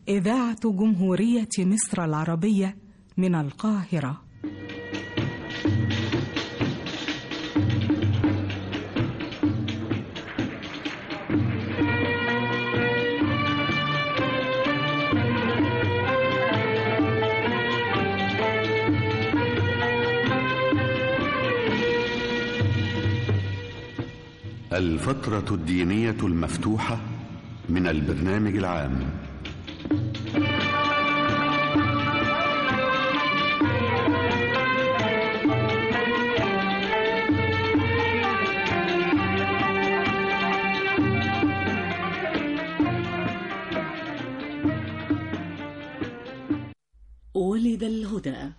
إذاعة جمهورية مصر العربية من القاهرة الفترة الدينية المفتوحة من البرنامج العام ولد الهدى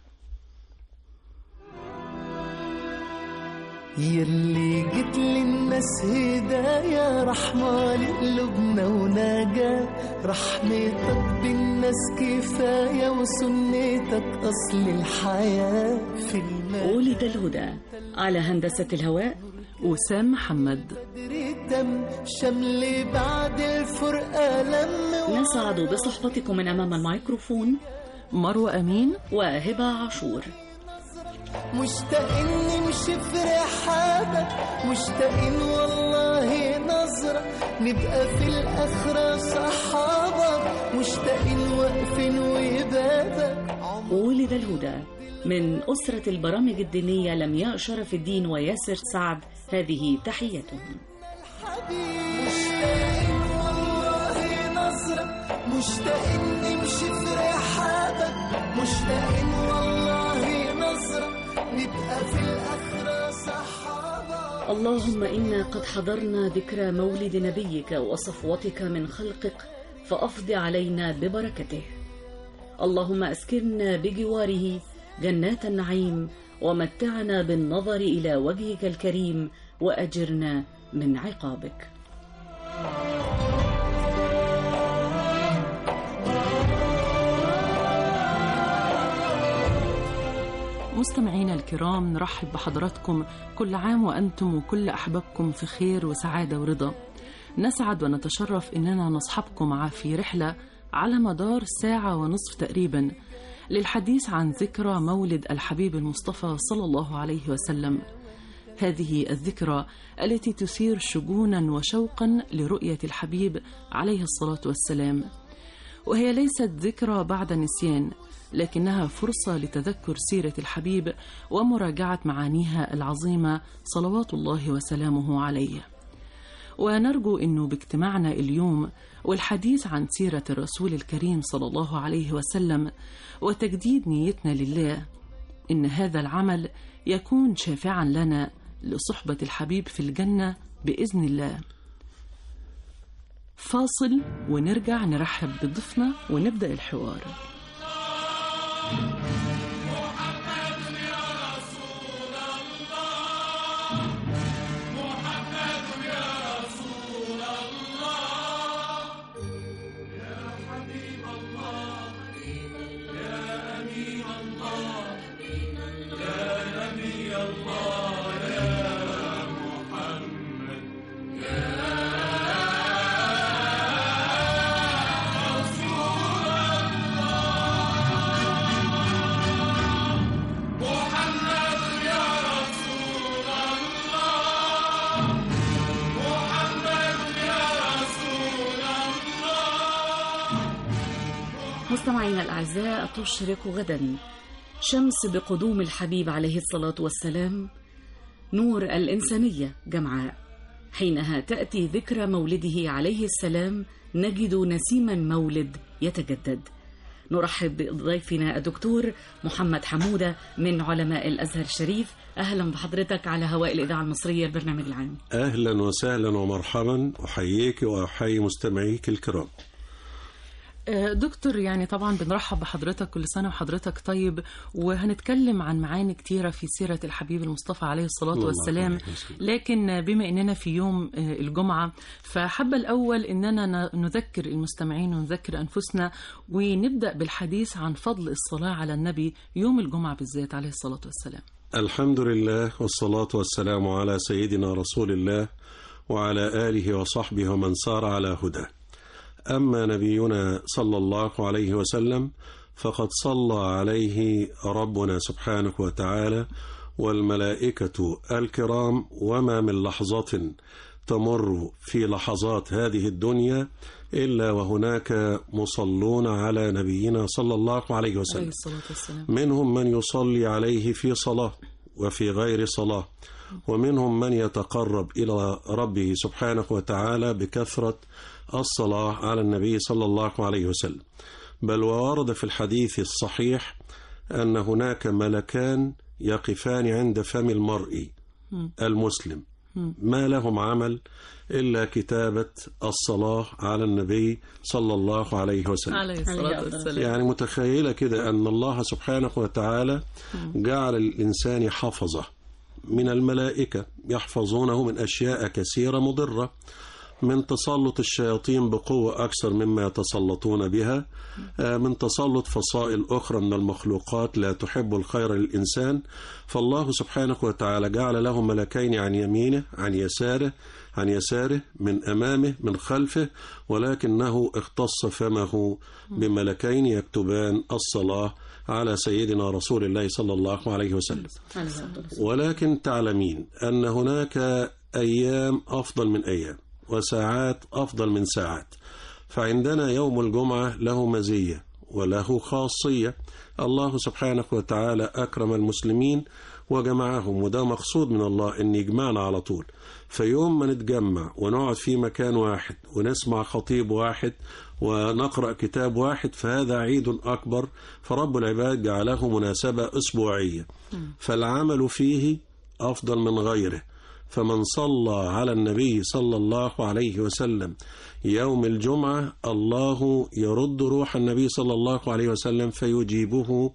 يلي جيت للناس هدايا رحمة لقلوبنا ونجاة رحمتك بالناس كفاية وسنتك أصل الحياة في الماء ولد الهدى على هندسة الهواء وسام محمد الدم شمل بعد الفرقة لم نسعد بصحبتكم من أمام الميكروفون مروة أمين وهبة عاشور مشتاقين نمشي في رحابك مشتاقين والله نظرة نبقى في الآخرة صحابك مشتاقين واقفين وبابك ولد الهدى من أسرة البرامج الدينية لمياء شرف الدين وياسر سعد هذه تحيتهم حبيب مشتاقين والله نظرة مشتاقين نمشي في رحابك مشتاقين والله نظرة نبقى في الآخرة صحابة اللهم إنا قد حضرنا ذكرى مولد نبيك وصفوتك من خلقك فأفض علينا ببركته اللهم أسكننا بجواره جنات النعيم ومتعنا بالنظر إلى وجهك الكريم وأجرنا من عقابك مستمعينا الكرام نرحب بحضراتكم كل عام وأنتم وكل أحبابكم في خير وسعادة ورضا نسعد ونتشرف إننا نصحبكم مع في رحلة على مدار ساعة ونصف تقريبا للحديث عن ذكرى مولد الحبيب المصطفى صلى الله عليه وسلم هذه الذكرى التي تثير شجونا وشوقا لرؤية الحبيب عليه الصلاة والسلام وهي ليست ذكرى بعد نسيان لكنها فرصة لتذكر سيرة الحبيب ومراجعة معانيها العظيمة صلوات الله وسلامه عليه ونرجو أنه باجتماعنا اليوم والحديث عن سيرة الرسول الكريم صلى الله عليه وسلم وتجديد نيتنا لله إن هذا العمل يكون شافعا لنا لصحبة الحبيب في الجنة بإذن الله فاصل ونرجع نرحب بضيفنا ونبدأ الحوار مستمعينا الأعزاء تشرق غدا شمس بقدوم الحبيب عليه الصلاة والسلام نور الإنسانية جمعاء حينها تأتي ذكرى مولده عليه السلام نجد نسيم المولد يتجدد نرحب بضيفنا الدكتور محمد حمودة من علماء الأزهر الشريف أهلا بحضرتك على هواء الإذاعة المصرية البرنامج العام أهلا وسهلا ومرحبا أحييك وأحيي مستمعيك الكرام دكتور يعني طبعا بنرحب بحضرتك كل سنة وحضرتك طيب وهنتكلم عن معاني كتيرة في سيرة الحبيب المصطفى عليه الصلاة الله والسلام يبارك فيك. لكن بما أننا في يوم الجمعة فحب الأول أننا نذكر المستمعين ونذكر أنفسنا ونبدأ بالحديث عن فضل الصلاة على النبي يوم الجمعة بالذات عليه الصلاة والسلام الحمد لله والصلاة والسلام على سيدنا رسول الله وعلى آله وصحبه ومن سار على هداه أما نبينا صلى الله عليه وسلم فقد صلى عليه ربنا سبحانه وتعالى والملائكة الكرام وما من لحظة تمر في لحظات هذه الدنيا إلا وهناك مصلون على نبينا صلى الله عليه عليه وسلم الصلاة والسلام منهم من يصلي عليه في صلاة وفي غير صلاة ومنهم من يتقرب إلى ربه سبحانه وتعالى بكثرة الصلاة على النبي صلى الله عليه وسلم بل وورد في الحديث الصحيح أن هناك ملكان يقفان عند فم المرء المسلم ما لهم عمل إلا كتابة الصلاة على النبي صلى الله عليه وسلم عليه الصلاة والسلام يعني متخيلة كده أن الله سبحانه وتعالى جعل الإنسان حفظة من الملائكة يحفظونه من أشياء كثيرة مضرة من تسلط الشياطين بقوة أكثر مما يتسلطون بها آه، من تسلط فصائل أخرى من المخلوقات لا تحب الخير للإنسان فالله سبحانه وتعالى جعل له ملكين عن يمينه عن يساره عن يساره من أمامه من خلفه ولكنه اختص فمه بملكين يكتبان الصلاة على سيدنا رسول الله صلى الله عليه وسلم عليه الصلاة والسلام. ولكن تعلمين أن هناك أيام أفضل من أيام وساعات أفضل من ساعات فعندنا يوم الجمعة له مزية وله خاصية الله سبحانه وتعالى أكرم المسلمين وجمعهم وده مقصود من الله أن يجمعنا على طول فيوم ما نتجمع ونقعد في مكان واحد ونسمع خطيب واحد ونقرأ كتاب واحد فهذا عيد أكبر فرب العباد جعله مناسبة أسبوعية فالعمل فيه أفضل من غيره فمن صلى على النبي صلى الله عليه وسلم يوم الجمعة الله يرد روح النبي صلى الله عليه وسلم فيجيبه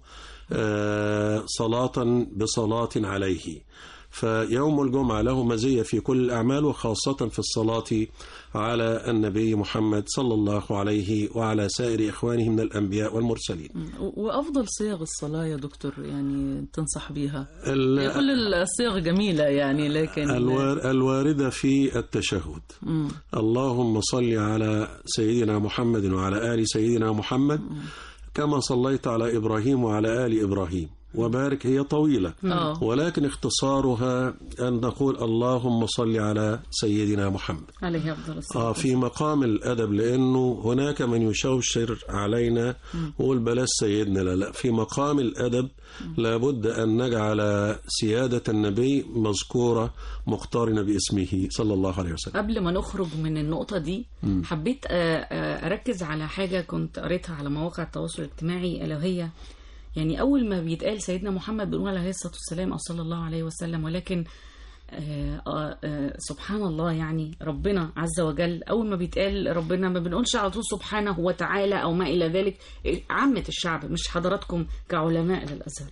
آه، صلاة بصلاة عليه فيوم الجمعة له مزية في كل الأعمال وخاصة في الصلاة على النبي محمد صلى الله عليه وعلى سائر إخوانه من الأنبياء والمرسلين و- وأفضل صيغ الصلاة يا دكتور يعني تنصح بيها ال- هي كل الصيغ جميلة يعني لكن الوار- الواردة في التشهد مم. اللهم صل على سيدنا محمد وعلى آل سيدنا محمد كما صليت على إبراهيم وعلى آل إبراهيم وبارك هي طويلة آه. ولكن اختصارها أن نقول اللهم صل على سيدنا محمد عليه أفضل الصلاة آه في مقام الأدب لأنه هناك من يشوشر علينا ويقول بلاش سيدنا لا لا في مقام الأدب لابد أن نجعل سيادة النبي مذكورة مقترنة باسمه صلى الله عليه وسلم قبل ما نخرج من النقطة دي حبيت آه، آه، أركز على حاجة كنت قريتها على مواقع التواصل الاجتماعي ألا وهي يعني أول ما بيتقال سيدنا محمد بنقول عليه الصلاة والسلام أو صلى الله عليه وسلم ولكن آه آه آه سبحان الله يعني ربنا عز وجل أول ما بيتقال ربنا ما بنقولش على طول سبحانه وتعالى أو ما إلى ذلك عامة الشعب مش حضراتكم كعلماء للأزهر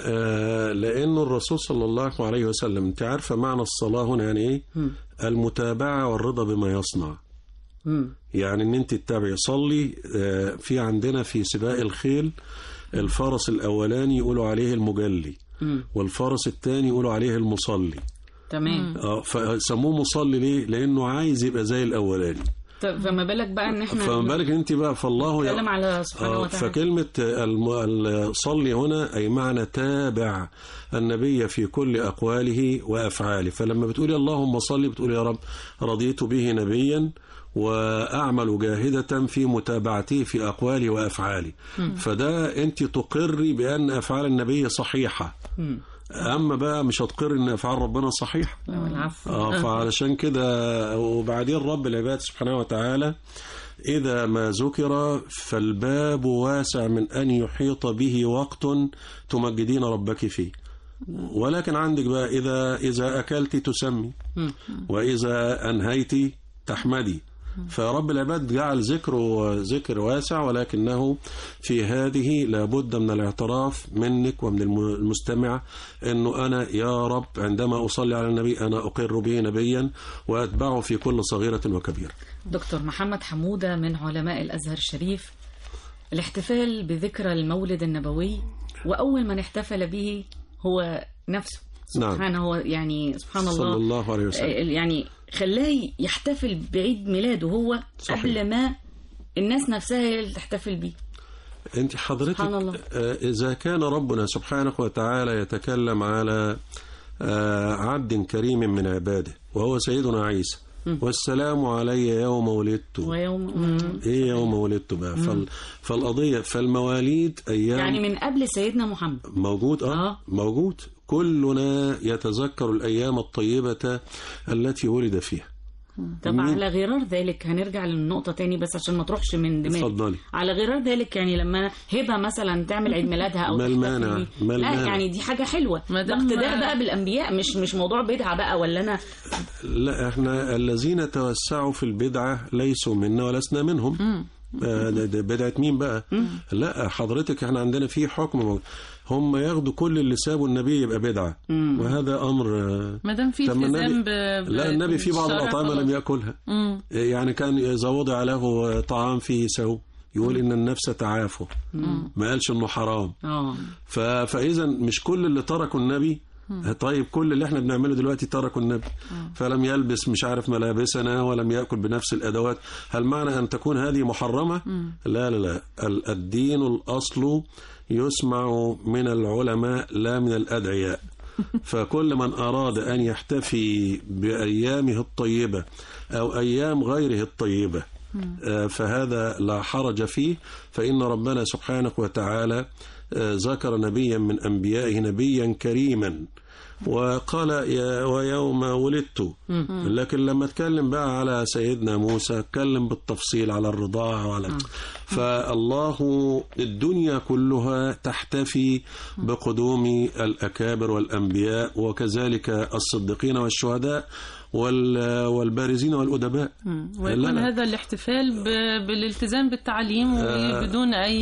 آه لأنه الرسول صلى الله عليه وسلم أنت عارفة معنى الصلاة هنا يعني إيه المتابعة والرضا بما يصنع مم. يعني ان انت تتابعي صلي آه، في عندنا في سباق الخيل الفرس الاولاني يقولوا عليه المجلي مم. والفرس الثاني يقولوا عليه المصلي تمام اه فسموه مصلي ليه لانه عايز يبقى زي الاولاني طب فما بالك بقى ان احنا فما بالك انت بقى فالله ي- نتكلم على سبحانه آه، وتعالى فكلمة الم- الصلي هنا أي معنى تابع النبي في كل أقواله وأفعاله فلما بتقولي اللهم صل بتقولي يا رب رضيت به نبيا وأعمل جاهدة في متابعته في أقوالي وأفعالي فده أنت تقري بأن أفعال النبي صحيحة مم. أما بقى مش هتقري أن أفعال ربنا صحيحة لا، العفو اه فعلشان كده وبعدين رب العباد سبحانه وتعالى إذا ما ذكر فالباب واسع من أن يحيط به وقت تمجدين ربك فيه ولكن عندك بقى إذا إذا أكلت تسمي وإذا أنهيت تحمدي فرب العباد جعل ذكره ذكر واسع ولكنه في هذه لابد من الاعتراف منك ومن الم- المستمع انه انا يا رب عندما اصلي على النبي انا اقر به نبيا واتبعه في كل صغيره وكبيره. دكتور محمد حمودة من علماء الأزهر الشريف الاحتفال بذكرى المولد النبوي وأول من احتفل به هو نفسه نعم. سبحانه هو يعني سبحان الله صلى الله عليه وسلم. آه، يعني خلاه يحتفل بعيد ميلاده هو صحيح. قبل ما الناس نفسها هي اللي تحتفل بيه انت حضرتك سبحان الله. آه، اذا كان ربنا سبحانه وتعالى يتكلم على آه، عبد كريم من عباده وهو سيدنا عيسى والسلام علي يوم ولدت ويوم ايه يوم ولدت بقى فال فالقضيه فالمواليد ايام يعني من قبل سيدنا محمد موجود اه, آه. موجود كلنا يتذكر الايام الطيبه التي ولد فيها طب مين؟ على غرار ذلك هنرجع للنقطة تاني بس عشان ما تروحش من دماغي اتفضلي. على غرار ذلك يعني لما هبة مثلا تعمل عيد ميلادها أو ما تحتفل المانع؟ بيه. ما لا المانع؟ يعني دي حاجة حلوة ما ده دام- اقتداء بقى بالأنبياء مش مش موضوع بدعة بقى ولا أنا لا احنا الذين توسعوا في البدعة ليسوا منا ولسنا منهم آه، ده- ده بدعة مين بقى لا حضرتك احنا عندنا في حكم موجود. هم ياخدوا كل اللي سابوا النبي يبقى بدعة وهذا أمر آه، ما دام في طب ما التزام النبي- ب... ب- لا النبي في بعض بالشرع الأطعمة خلاص. لم يأكلها مم. يعني كان إذا وضع له طعام فيه سوء يقول إن النفس تعافه ما قالش إنه حرام اه ف... فاذا مش كل اللي تركوا النبي طيب كل اللي احنا بنعمله دلوقتي تركوا النبي فلم يلبس مش عارف ملابسنا ولم ياكل بنفس الادوات هل معنى ان تكون هذه محرمه لا لا لا ال- الدين الاصل يسمع من العلماء لا من الادعياء فكل من اراد ان يحتفي بايامه الطيبه او ايام غيره الطيبه آه، فهذا لا حرج فيه فإن ربنا سبحانه وتعالى آه، ذكر نبيا من أنبيائه نبيا كريما وقال يا ويوم ولدت لكن لما اتكلم بقى على سيدنا موسى اتكلم بالتفصيل على الرضاعة وعلى فالله الدنيا كلها تحتفي بقدوم الأكابر والأنبياء وكذلك الصديقين والشهداء وال- والبارزين والأدباء لا، ويكون لا. هذا الاحتفال ب- بالالتزام بالتعليم وبدون اي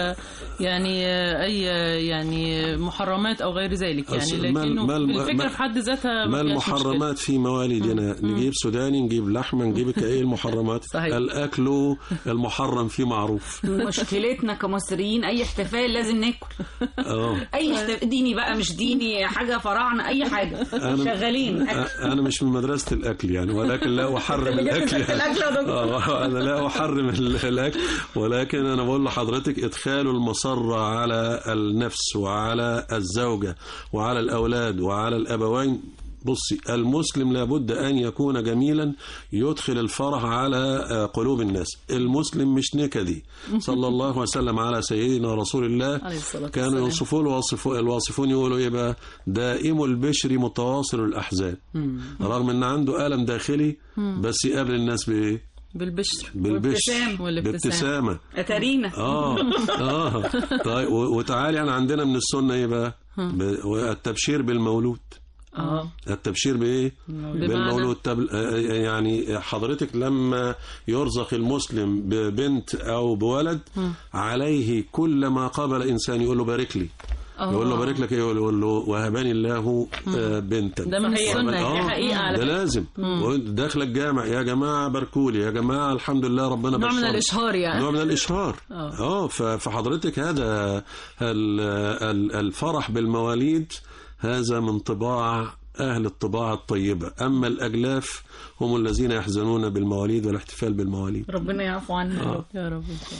يعني اي يعني محرمات او غير ذلك يعني أصل ما- لكنه ما الم- الفكره ما- في حد ذاتها ما فيهاش مشكلة. المحرمات في مواليدنا نجيب سوداني نجيب لحمة نجيب ايه المحرمات صحيح. الأكل المحرم فيه معروف مشكلتنا كمصريين أي احتفال لازم ناكل اه أي احتفال ديني بقى مش ديني حاجة فراعنة أي حاجة شغالين أ- أنا مش من مدرسة الأكل يعني ولكن لا أحرم الأكل يعني. الأكل يا دكتور. آه، أنا لا أحرم ال- الأكل ولكن أنا بقول لحضرتك إدخال المسرة على النفس وعلى الزوجة وعلى الأولاد وعلى الأبوين بصي المسلم لابد أن يكون جميلا يدخل الفرح على آه، قلوب الناس المسلم مش نكدي صلى الله وسلم على سيدنا رسول الله عليه الصلاة كانوا والسلام. يوصفوا الواصف الواصفون يقولوا ايه بقى دائم البشر متواصل الاحزان رغم ان عنده الم داخلي بس يقابل الناس بايه بالبشر بالبشر والابتسام. والابتسام. بابتسامه أتارينا اه اه طيب و- وتعالي انا عندنا من السنه ايه بقى ب- التبشير بالمولود اه التبشير بايه بالمولود تب... آه، يعني حضرتك لما يرزق المسلم ببنت او بولد عليه كل ما قابل انسان يقول له بارك لي يقول له بارك لك إيه؟ يقول له وهبني الله آه، بنتا ده من صحيح. السنه دي آه، حقيقة على ده فكرة. لازم وانت داخل الجامع يا جماعه باركولي يا جماعه الحمد لله ربنا نوع من بشرني. الاشهار يعني نوع من الاشهار اه ف- فحضرتك هذا ال- ال- الفرح بالمواليد هذا من طباع اهل الطباع الطيبه اما الاجلاف هم الذين يحزنون بالمواليد والاحتفال بالمواليد ربنا يعفو عنا يا رب. يا رب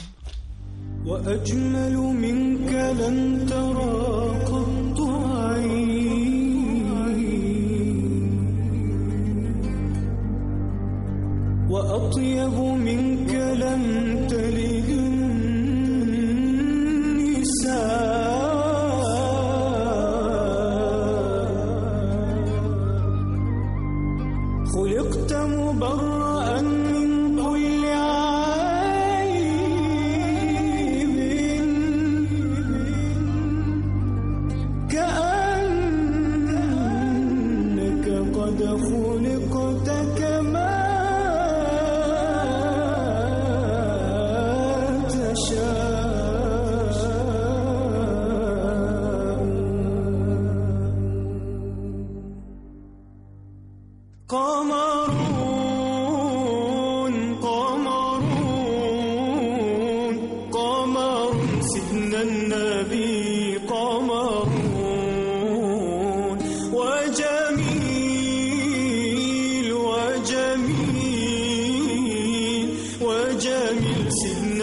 وأجمل منك لن ترى قط عين وأطيب منك لم تلد النساء خلقت مبرأ من كل عيب كأنك قد خلقت كما تشاء قمرون قمرون قمر سيدنا النبي قمرون وجميل وجميل وجميل سيدنا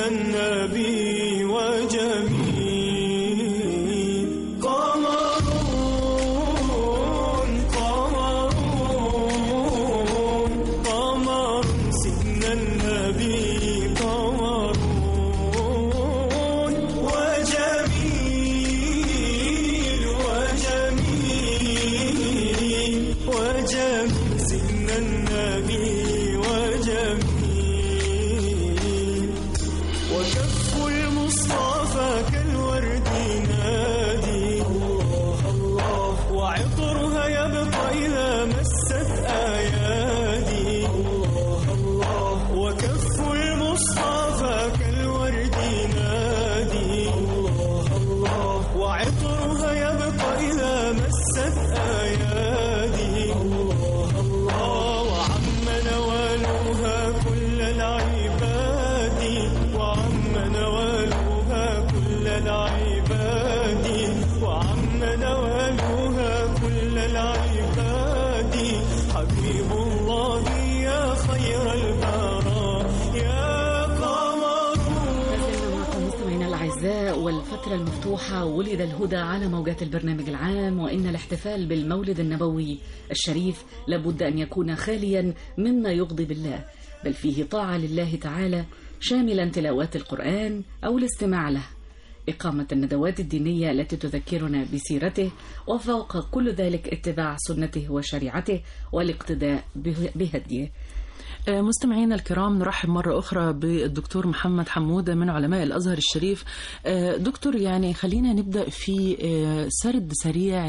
الأعزاء والفترة المفتوحة ولد الهدى على موجات البرنامج العام وإن الاحتفال بالمولد النبوي الشريف لابد أن يكون خاليا مما يغضب الله بل فيه طاعة لله تعالى شاملا تلاوات القرآن أو الاستماع له إقامة الندوات الدينية التي تذكرنا بسيرته وفوق كل ذلك اتباع سنته وشريعته والاقتداء به- بهديه آه، مستمعينا الكرام نرحب مرة أخرى بالدكتور محمد حمودة من علماء الأزهر الشريف آه، دكتور يعني خلينا نبدأ في آه، سرد سريع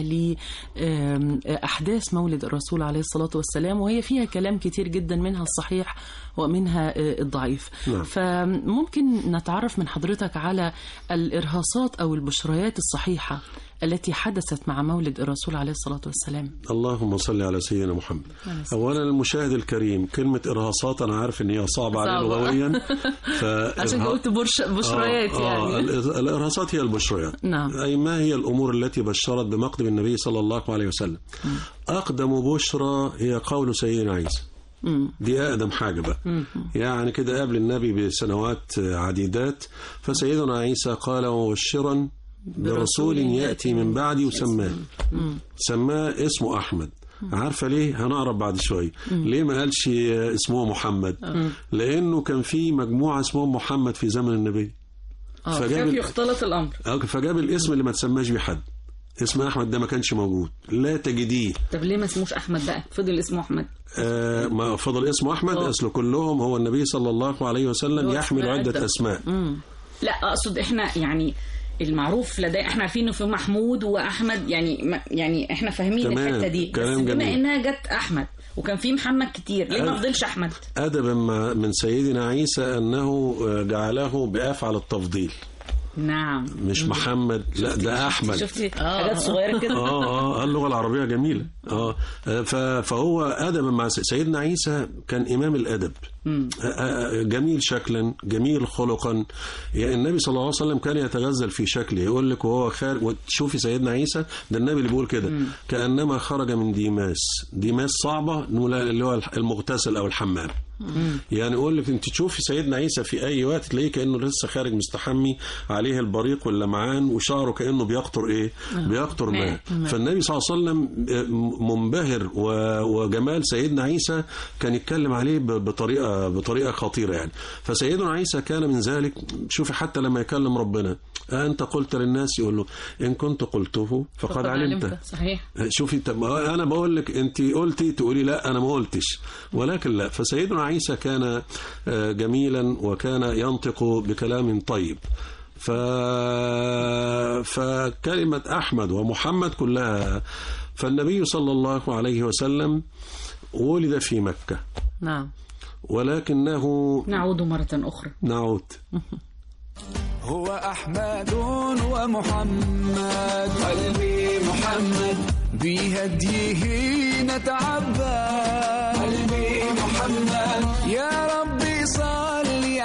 لأحداث مولد الرسول عليه الصلاة والسلام وهي فيها كلام كتير جدا منها الصحيح ومنها آه، الضعيف نعم. فممكن نتعرف من حضرتك على الإرهاصات أو البشريات الصحيحة التي حدثت مع مولد الرسول عليه الصلاة والسلام اللهم صل على سيدنا محمد اولا المشاهد الكريم كلمه ارهاصات انا عارف ان هي صعبه عليه صعبة. لغويا ف عشان قلت برش بشريات آه آه يعني الإر- الارهاصات هي البشريات نعم. اي ما هي الامور التي بشرت بمقدم النبي صلى الله عليه وسلم اقدم بشرى هي قول سيدنا عيسى مم. دي أقدم حاجة بقى يعني كده قبل النبي بسنوات عديدات فسيدنا عيسى قال مبشرا برسول يأتي من بعدي وسماه سماه اسمه أحمد عارفة ليه هنعرف بعد شوية ليه ما قالش اسمه محمد لأنه كان في مجموعة اسمهم محمد في زمن النبي فجاب كيف ال- يختلط الأمر آه، فجاب الاسم اللي ما تسماش بيه حد اسم أحمد ده ما كانش موجود لا تجديه طب ليه ما اسموش أحمد بقى فضل اسمه أحمد آه، ما فضل اسمه احمد آه. اصل كلهم هو النبي صلى الله عليه وسلم هو يحمل أسماء عده عدة. اسماء لا اقصد احنا يعني المعروف لدي احنا عارفين انه في محمود واحمد يعني ما يعني احنا فاهمين تمام، الحته دي بس كلام بما جميل. انها جت احمد وكان في محمد كتير ليه ما أه. فضلش احمد ادبا مع- من سيدنا عيسى انه آه، جعله بافعل التفضيل نعم مش محمد لا ده احمد شفتي حاجات صغيره كده اه اه اللغه العربيه جميله اه ف- فهو ادبا مع س- سيدنا عيسى كان امام الادب آه، آه، جميل شكلا جميل خلقا يعني النبي صلى الله عليه وسلم كان يتغزل في شكله يقول لك وهو خارج وتشوفي سيدنا عيسى ده النبي اللي بيقول كده كانما خرج من ديماس ديماس صعبه نقول اللي هو المغتسل او الحمام يعني يقول لك انت تشوفي سيدنا عيسى في اي وقت تلاقيه كانه لسه خارج مستحمي عليه البريق واللمعان وشعره كانه بيقطر ايه بيقطر ماء فالنبي صلى الله عليه وسلم منبهر و- وجمال سيدنا عيسى كان يتكلم عليه ب- بطريقه بطريقه خطيره يعني فسيدنا عيسى كان من ذلك شوفي حتى لما يكلم ربنا انت قلت للناس يقول له ان كنت قلته فقد علمته صحيح شوفي طب انا بقول لك انت قلتي تقولي لا انا ما قلتش ولكن لا فسيدنا عيسى كان آه، جميلا وكان ينطق بكلام طيب ف... فكلمة أحمد ومحمد كلها فالنبي صلى الله عليه وسلم ولد في مكة نعم ولكنه نعود مره اخرى نعود هو أحمد ومحمد قلبي محمد بهديه نتعبد قلبي محمد يا ربي صل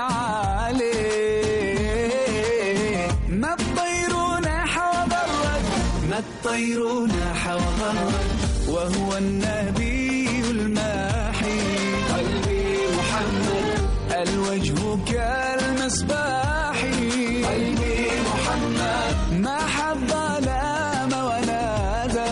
عليه ما الطير ناح وبرد ما الطير ناح وبرد وهو النبي الماحي قلبي محمد الوجه كالمصباح قلبي محمد ما حب لام ونادى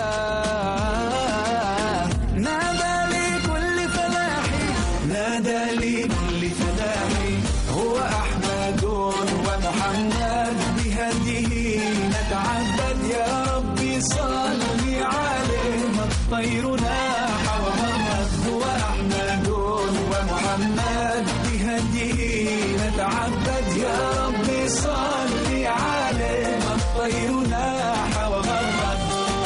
نادى لكل فلاح نادى لكل فلاح هو أحمد ومحمد بهديه نتعبد يا ربي صل عليه ما الطير ناح ومرت هو أحمد ومحمد بهديه نتعبد يا ربي صل عليه ما الطير ناح ومرت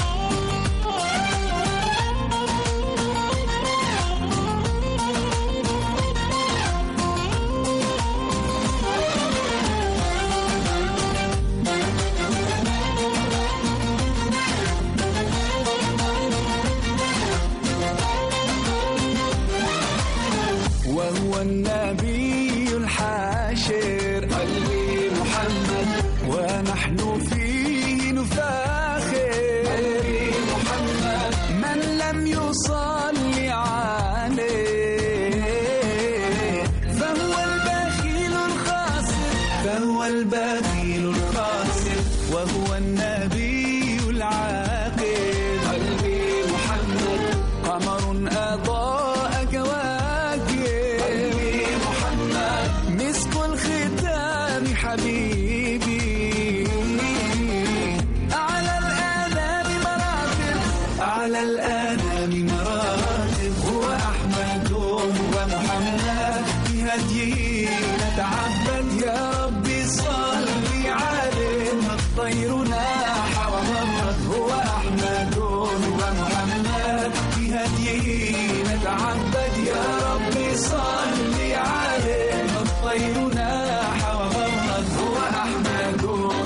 وهو النبي الحاشر قلبي محمد ونحن فيه نفاخر قلبي محمد من لم يصلي عليه فهو البخيل الخاسر فهو البخيل الخاسر وهو النبي العاقل قلبي محمد قمر أضاء كواكب قلبي محمد مسك الختام حبيبي على الآلام مراتب على الآلام مراتب هو أحمد ومحمد بهديه نتعبد يا ربي صل عليه الطير ناح ومرت هو أحمد ومحمد بهديه نتعبد يا ربي صل عليه الطير ناح ومرت هو أحمد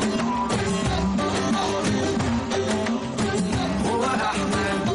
هو أحمد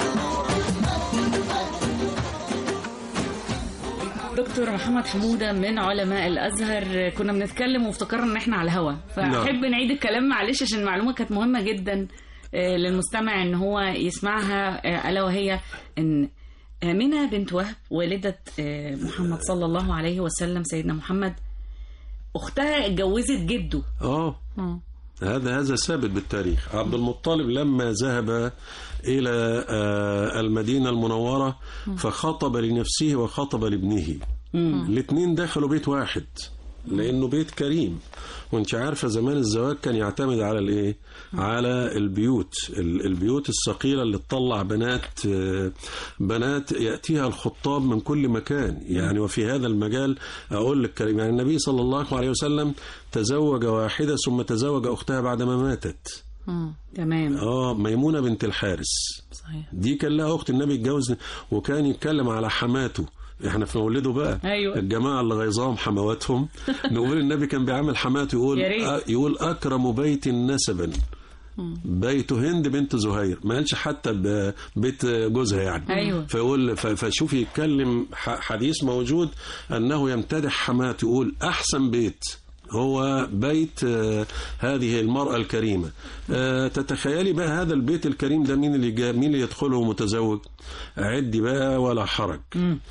دكتور محمد حمودة من علماء الأزهر كنا بنتكلم وافتكرنا إن إحنا على الهوا فأحب نعيد الكلام معلش عشان المعلومة كانت مهمة جدا آه، للمستمع إن هو يسمعها آه، ألا وهي إن آمنة بنت وهب والدة آه، محمد صلى الله عليه وسلم سيدنا محمد أختها اتجوزت جده اه هذا هذا ثابت بالتاريخ عبد المطلب لما ذهب إلى آه، المدينة المنورة فخطب لنفسه وخطب لابنه الاثنين دخلوا بيت واحد لأنه بيت كريم وانت عارفة زمان الزواج كان يعتمد على الايه على البيوت ال- البيوت الثقيلة اللي تطلع بنات آه، بنات يأتيها الخطاب من كل مكان يعني وفي هذا المجال أقول لك كريم يعني النبي صلى الله عليه وسلم تزوج واحدة ثم تزوج أختها بعدما ماتت تمام اه ميمونة بنت الحارس صحيح دي كان لها اخت النبي اتجوز وكان يتكلم على حماته احنا في مولده بقى أيوة. الجماعه اللي غيظاهم حمواتهم نقول النبي كان بيعامل حماته يقول يا ريت. آه يقول اكرم بيت نسبا بيت هند بنت زهير ما قالش حتى ب- بيت جوزها يعني أيوة. فيقول ف- فشوف يتكلم ح- حديث موجود انه يمتدح حماته يقول احسن بيت هو بيت آه، هذه المرأة الكريمة آه، تتخيلي بقى هذا البيت الكريم ده مين اللي جاء مين اللي يدخله متزوج عدي بقى ولا حرج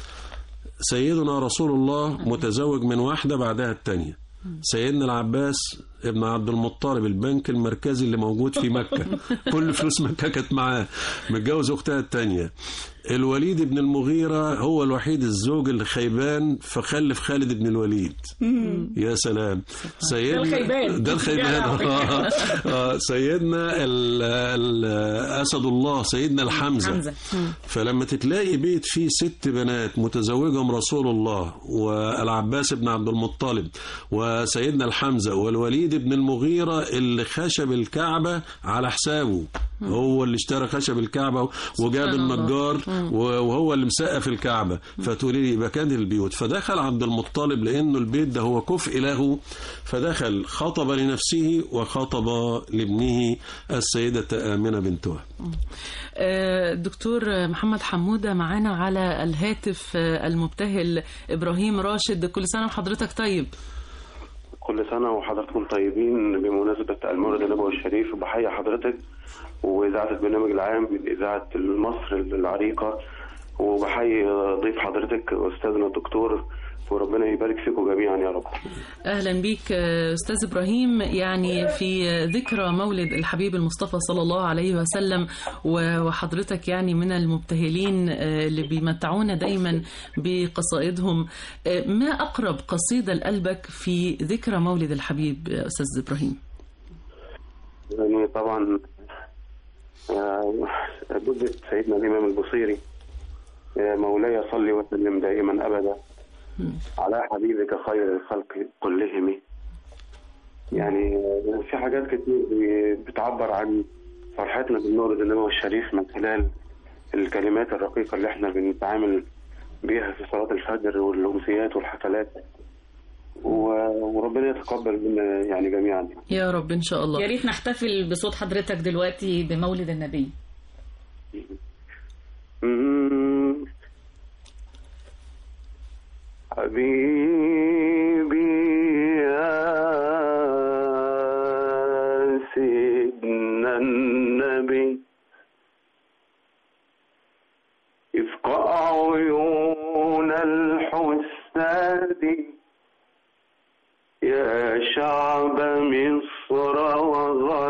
سيدنا رسول الله متزوج من واحدة بعدها التانية سيدنا العباس ابن عبد المطلب البنك المركزي اللي موجود في مكة كل فلوس مكة كانت معاه متجوز أختها التانية الوليد بن المغيرة هو الوحيد الزوج اللي خيبان فخلف خالد بن الوليد يا سلام سيدنا الخيبان. ده الخيبان يا لهوي. آه. آه. سيدنا ال- ال- أسد الله سيدنا الحمزة حمزة. فلما تتلاقي بيت فيه ست بنات متزوجهم رسول الله والعباس بن عبد المطلب وسيدنا الحمزة والوليد بن المغيرة اللي خشب الكعبة على حسابه هو اللي اشترى خشب الكعبة وجاب سبحان الله. النجار وهو اللي مسقف الكعبة فتقولي لي يبقى كان البيوت فدخل عبد المطلب لأنه البيت ده هو كفء له فدخل خطب لنفسه وخطب لابنه السيدة آمنة بنت وهب آه، دكتور محمد حمودة معانا على الهاتف آه، المبتهل إبراهيم راشد كل سنة وحضرتك طيب كل سنة وحضراتكم طيبين بمناسبة المولد النبوي الشريف وبحيي حضرتك وإذاعة البرنامج العام إذاعة مصر العريقة وبحيي ضيف حضرتك أستاذنا الدكتور وربنا يبارك فيكم جميعا يا رب أهلا بيك آه، أستاذ إبراهيم يعني في ذكرى مولد الحبيب المصطفى صلى الله عليه وسلم و- وحضرتك يعني من المبتهلين آه، اللي بيمتعونا دايما بقصائدهم آه، ما أقرب قصيدة لقلبك في ذكرى مولد الحبيب آه، أستاذ إبراهيم يعني طبعا آه، جدة سيدنا الإمام البصيري آه، مولاي صل وسلم دائما أبدا على حبيبك خير الخلق كلهم يعني آه، في حاجات كتير بتعبر عن فرحتنا بالمولد النبوي الشريف من خلال الكلمات الرقيقة اللي احنا بنتعامل بيها في صلاة الفجر والأمسيات والحفلات و- وربنا يتقبل منا يعني جميعا يا رب إن شاء الله يا ريت نحتفل بصوت حضرتك دلوقتي بمولد النبي مم. حبيبي يا سيدنا النبي افقع عيون الحساد يا شعب مصر وغيرها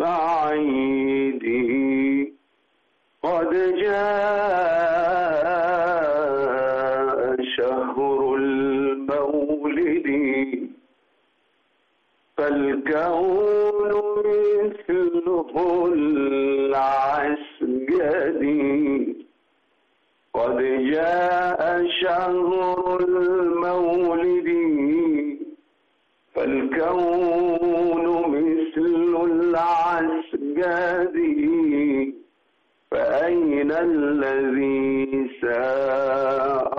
عيدي قد جاء شهر المولد فالكون مثله العسجد قد جاء شهر المولد فالكون مثل العسجد فأين الذي ساء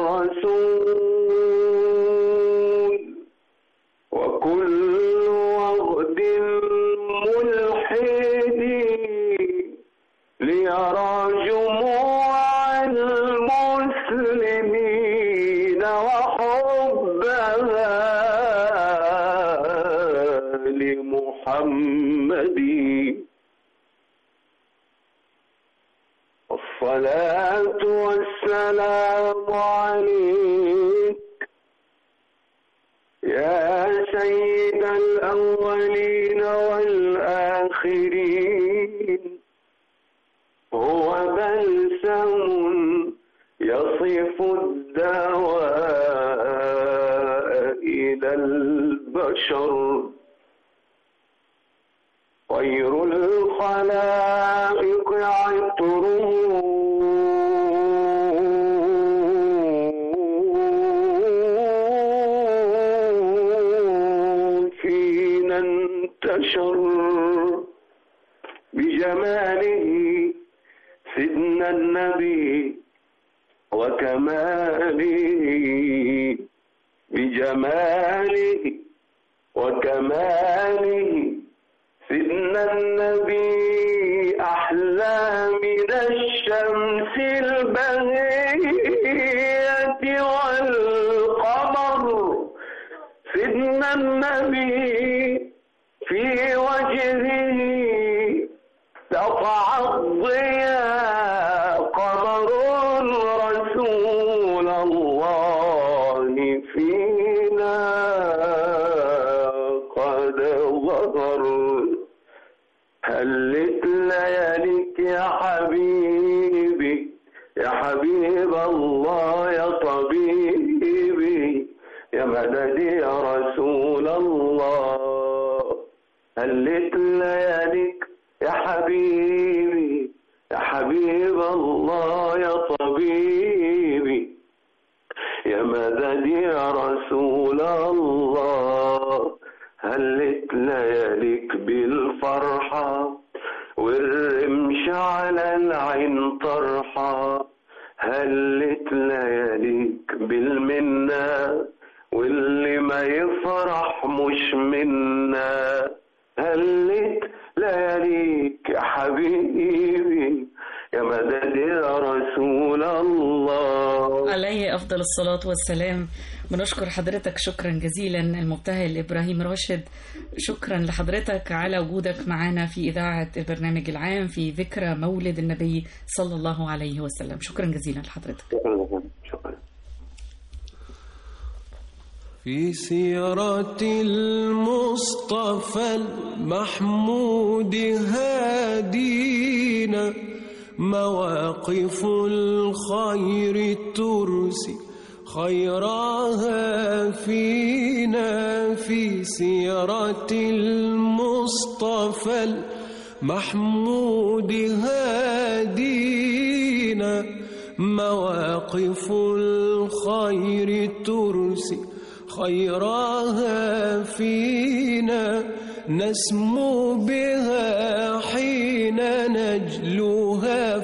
الرسول وكل وغد ملحد ليرى جموع المسلمين وحبها لمحمد الصلاة والسلام عليك يا سيد الأولين والآخرين هو بلسم يصف الدواء إلى البشر خير الخلائق عطره فينا انتشر بجماله سيدنا النبي وكماله بجماله وكماله سيدنا النبي أحلى من الشمس البهية والقمر سيدنا النبي في وجهه سطع الضياء قمر رسول الله فينا قد ظهر هلت لياليك يا حبيبي يا حبيب الله يا طبيبي يا مددي يا رسول الله هلت لياليك يا حبيبي يا حبيب الله يا طبيبي يا مددي يا رسول الله هلت لياليك بالفرحة والرمش على العين طرحة هلت لياليك بالمنة واللي ما يفرح مش منا هلت لياليك يا حبيبي يا مدد يا رسول الله عليه أفضل الصلاة والسلام بنشكر حضرتك شكرا جزيلا المبتهل إبراهيم راشد شكرا لحضرتك على وجودك معنا في إذاعة البرنامج العام في ذكرى مولد النبي صلى الله عليه وسلم شكرا جزيلا لحضرتك شكرا لك شكرا في سيرة المصطفى المحمود هادينا مواقف الخير ترسي خيرها فينا في سيرة المصطفى المحمود هادينا مواقف الخير ترسي خيرها فينا نسمو بها حين نجلوها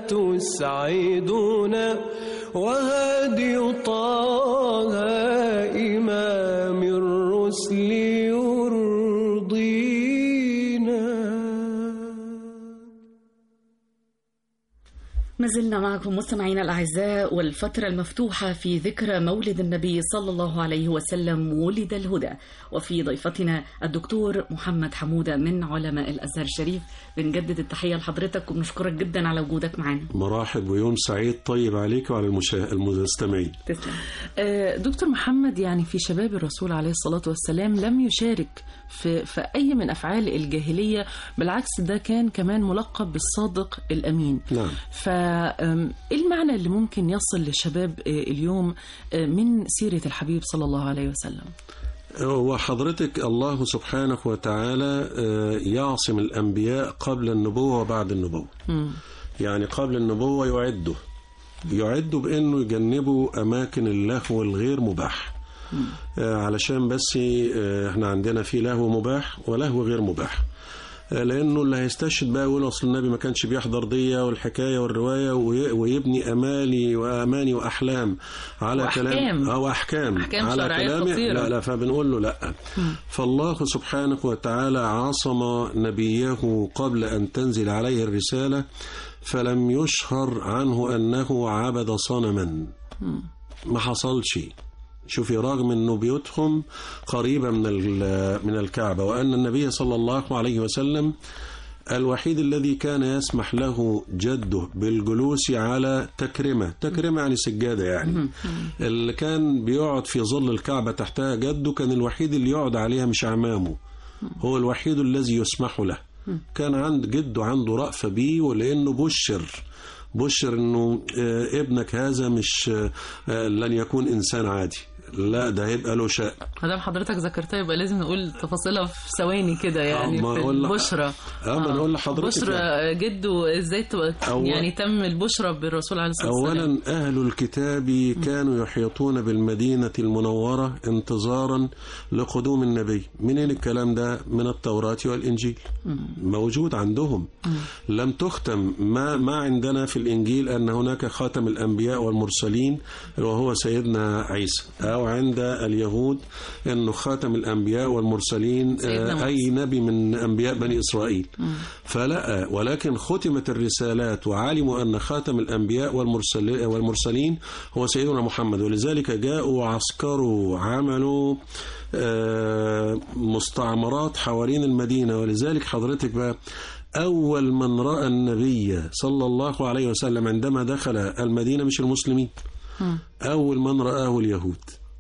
فتسعدنا وهدي طه إمام الرسل يرضينا ما زلنا معكم مستمعينا الأعزاء والفترة المفتوحة في ذكرى مولد النبي صلى الله عليه وسلم ولد الهدى وفي ضيفتنا الدكتور محمد حمودة من علماء الأزهر الشريف بنجدد التحية لحضرتك وبنشكرك جدا على وجودك معنا مراحب ويوم سعيد طيب عليك وعلى المشا... المستمعين تسلم آه، دكتور محمد يعني في شباب الرسول عليه الصلاة والسلام لم يشارك في, في أي من أفعال الجاهلية بالعكس ده كان كمان ملقب بالصادق الأمين نعم فإيه المعنى اللي ممكن يصل للشباب آه، اليوم آه، من سيرة الحبيب صلى الله عليه وسلم وحضرتك الله سبحانه وتعالى آه، يعصم الأنبياء قبل النبوة وبعد النبوة مم. يعني قبل النبوة يعده يعده بأنه يجنبوا أماكن اللهو الغير مباح آه، علشان بس آه، احنا عندنا في لهو مباح ولهو غير مباح آه، لانه اللي هيستشهد بقى يقول اصل النبي ما كانش بيحضر دية والحكايه والروايه وي- ويبني امالي واماني واحلام على وأحكام. كلام او احكام, أحكام على شرعية كلامه خطيرة. لا لا فبنقول له لا فالله سبحانه وتعالى عصم نبيه قبل ان تنزل عليه الرساله فلم يشهر عنه انه عبد صنما ما حصلش شوفي رغم انه بيوتهم قريبه من ال- من الكعبه وان النبي صلى الله عليه وسلم الوحيد الذي كان يسمح له جده بالجلوس على تكرمه تكرمه يعني سجاده يعني اللي كان بيقعد في ظل الكعبه تحتها جده كان الوحيد اللي يقعد عليها مش اعمامه هو الوحيد الذي يسمح له كان عند جده عنده رأفة بيه ولأنه بشر بشر انه آه، ابنك هذا مش آه، لن يكون انسان عادي لا ده هيبقى له شأن ما دام حضرتك ذكرتها يبقى لازم نقول تفاصيلها في ثواني كده يعني ما في أقول لح- البشرى اه ما نقول لحضرتك بشرى يعني. جده ازاي تبقى أول- يعني تم البشرى بالرسول عليه الصلاه والسلام أولا أهل الكتاب كانوا يحيطون بالمدينة المنورة انتظارا لقدوم النبي منين الكلام ده من التوراة والإنجيل موجود عندهم لم تختم ما, ما عندنا في الإنجيل أن هناك خاتم الأنبياء والمرسلين وهو سيدنا عيسى أو عند اليهود أنه خاتم الأنبياء والمرسلين سيدنا آه، أي نبي من أنبياء بني إسرائيل فلا ولكن ختمت الرسالات وعلموا أن خاتم الأنبياء والمرسل- والمرسلين هو سيدنا محمد ولذلك جاءوا وعسكروا عملوا آه، مستعمرات حوالين المدينة ولذلك حضرتك بقى أول من رأى النبي صلى الله عليه وسلم عندما دخل المدينة مش المسلمين أول من رآه اليهود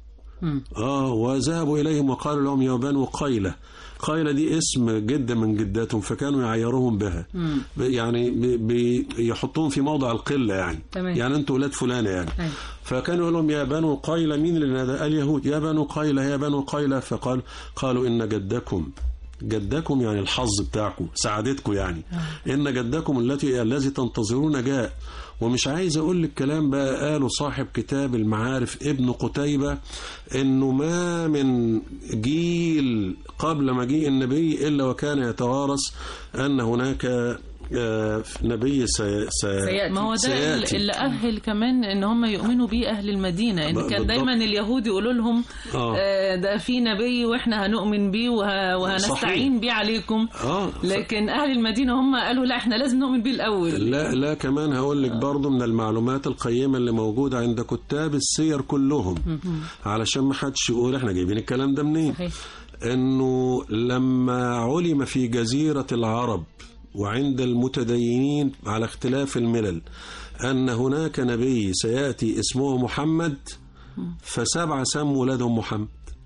آه وذهبوا إليهم وقالوا لهم يا بنو قيلة قيلة دي اسم جدة من جداتهم فكانوا يعيروهم بها ب- يعني بي- بيحطوهم في موضع القلة يعني تمام. يعني أنتوا ولاد فلانة يعني أيوة. فكانوا يقول لهم يا بنو قيلة مين اللي نادى اليهود يا بنو قيلة يا بنو قيلة فقال قالوا إن جدكم جدكم يعني الحظ بتاعكم سعادتكم يعني إن جدكم التي الذي تنتظرون جاء ومش عايز أقول لك كلام بقى قاله صاحب كتاب المعارف ابن قتيبة إنه ما من جيل قبل مجيء النبي إلا وكان يتوارث أن هناك آه، نبي سي سي سيأتي. ما هو ده سيأتي. اللي أهل كمان إن هم يؤمنوا بيه أهل المدينة إن ب- كان بالضبط. دايما اليهود يقولوا لهم آه. آه، ده في نبي وإحنا هنؤمن بيه وه- وهنستعين بيه عليكم آه ف- لكن أهل المدينة هم قالوا لا إحنا لازم نؤمن بيه الأول لا لا كمان هقول لك برضه من المعلومات القيمة اللي موجودة عند كتاب السير كلهم علشان ما حدش يقول احنا جايبين الكلام ده منين صحيح. انه لما علم في جزيرة العرب وعند المتدينين على اختلاف الملل ان هناك نبي سيأتي اسمه محمد فسبعة سموا ولادهم محمد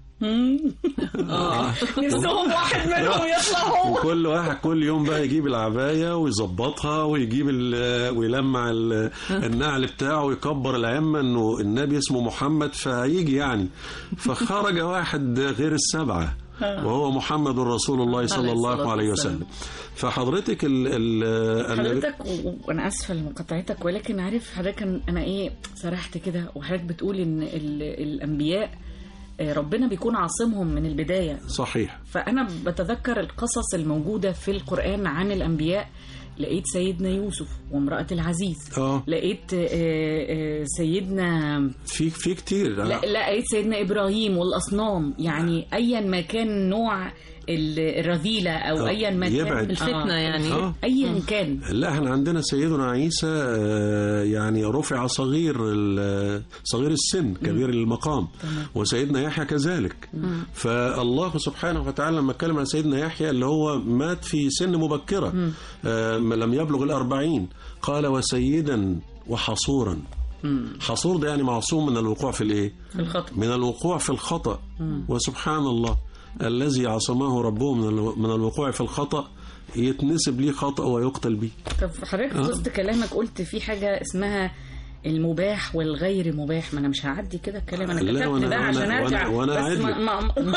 نفسهم واحد منهم يطلع هو وكل واحد كل يوم بقى يجيب العباية ويظبطها ويجيب ال- ويلمع ال- النعل بتاعه ويكبر العمة انه النبي اسمه محمد فهيجي يعني فخرج واحد غير السبعة وهو محمد رسول الله صلى عليه الله الصلاة عليه والسلام. وسلم فحضرتك ال ال النبي- حضرتك و- و- وانا اسفه لمقاطعتك ولكن عارف حضرتك أن- انا ايه سرحت كده وحضرتك بتقول ان ال- الانبياء آه، ربنا بيكون عاصمهم من البدايه صحيح فانا بتذكر القصص الموجوده في القران عن الانبياء لقيت سيدنا يوسف وامراه العزيز اه لقيت آه، آه، سيدنا في في كتير لا لا لقيت سيدنا ابراهيم والاصنام يعني ايا ما كان نوع ال- الرذيله او آه، ايا ما كان يبعد. الفتنة يعني. آه. ايا كان لا احنا عندنا سيدنا عيسى آه، يعني رفع صغير ال- صغير السن كبير المقام وسيدنا يحيى كذلك فالله سبحانه وتعالى لما اتكلم عن سيدنا يحيى اللي هو مات في سن مبكرة آه، لم يبلغ الأربعين قال وسيدا وحصورا حصور ده يعني معصوم من الوقوع في الايه في الخطأ من الوقوع في الخطأ وسبحان الله الذي عصمه ربه من الو- من الوقوع في الخطأ يتنسب ليه خطأ ويقتل به طب حضرتك في وسط كلامك قلت في حاجه اسمها المباح والغير مباح ما انا مش هعدي كده الكلام انا لا، كتبت وأنا- بقى وأنا- عشان وأنا- ارجع وأنا بس قاعد ما لك. ما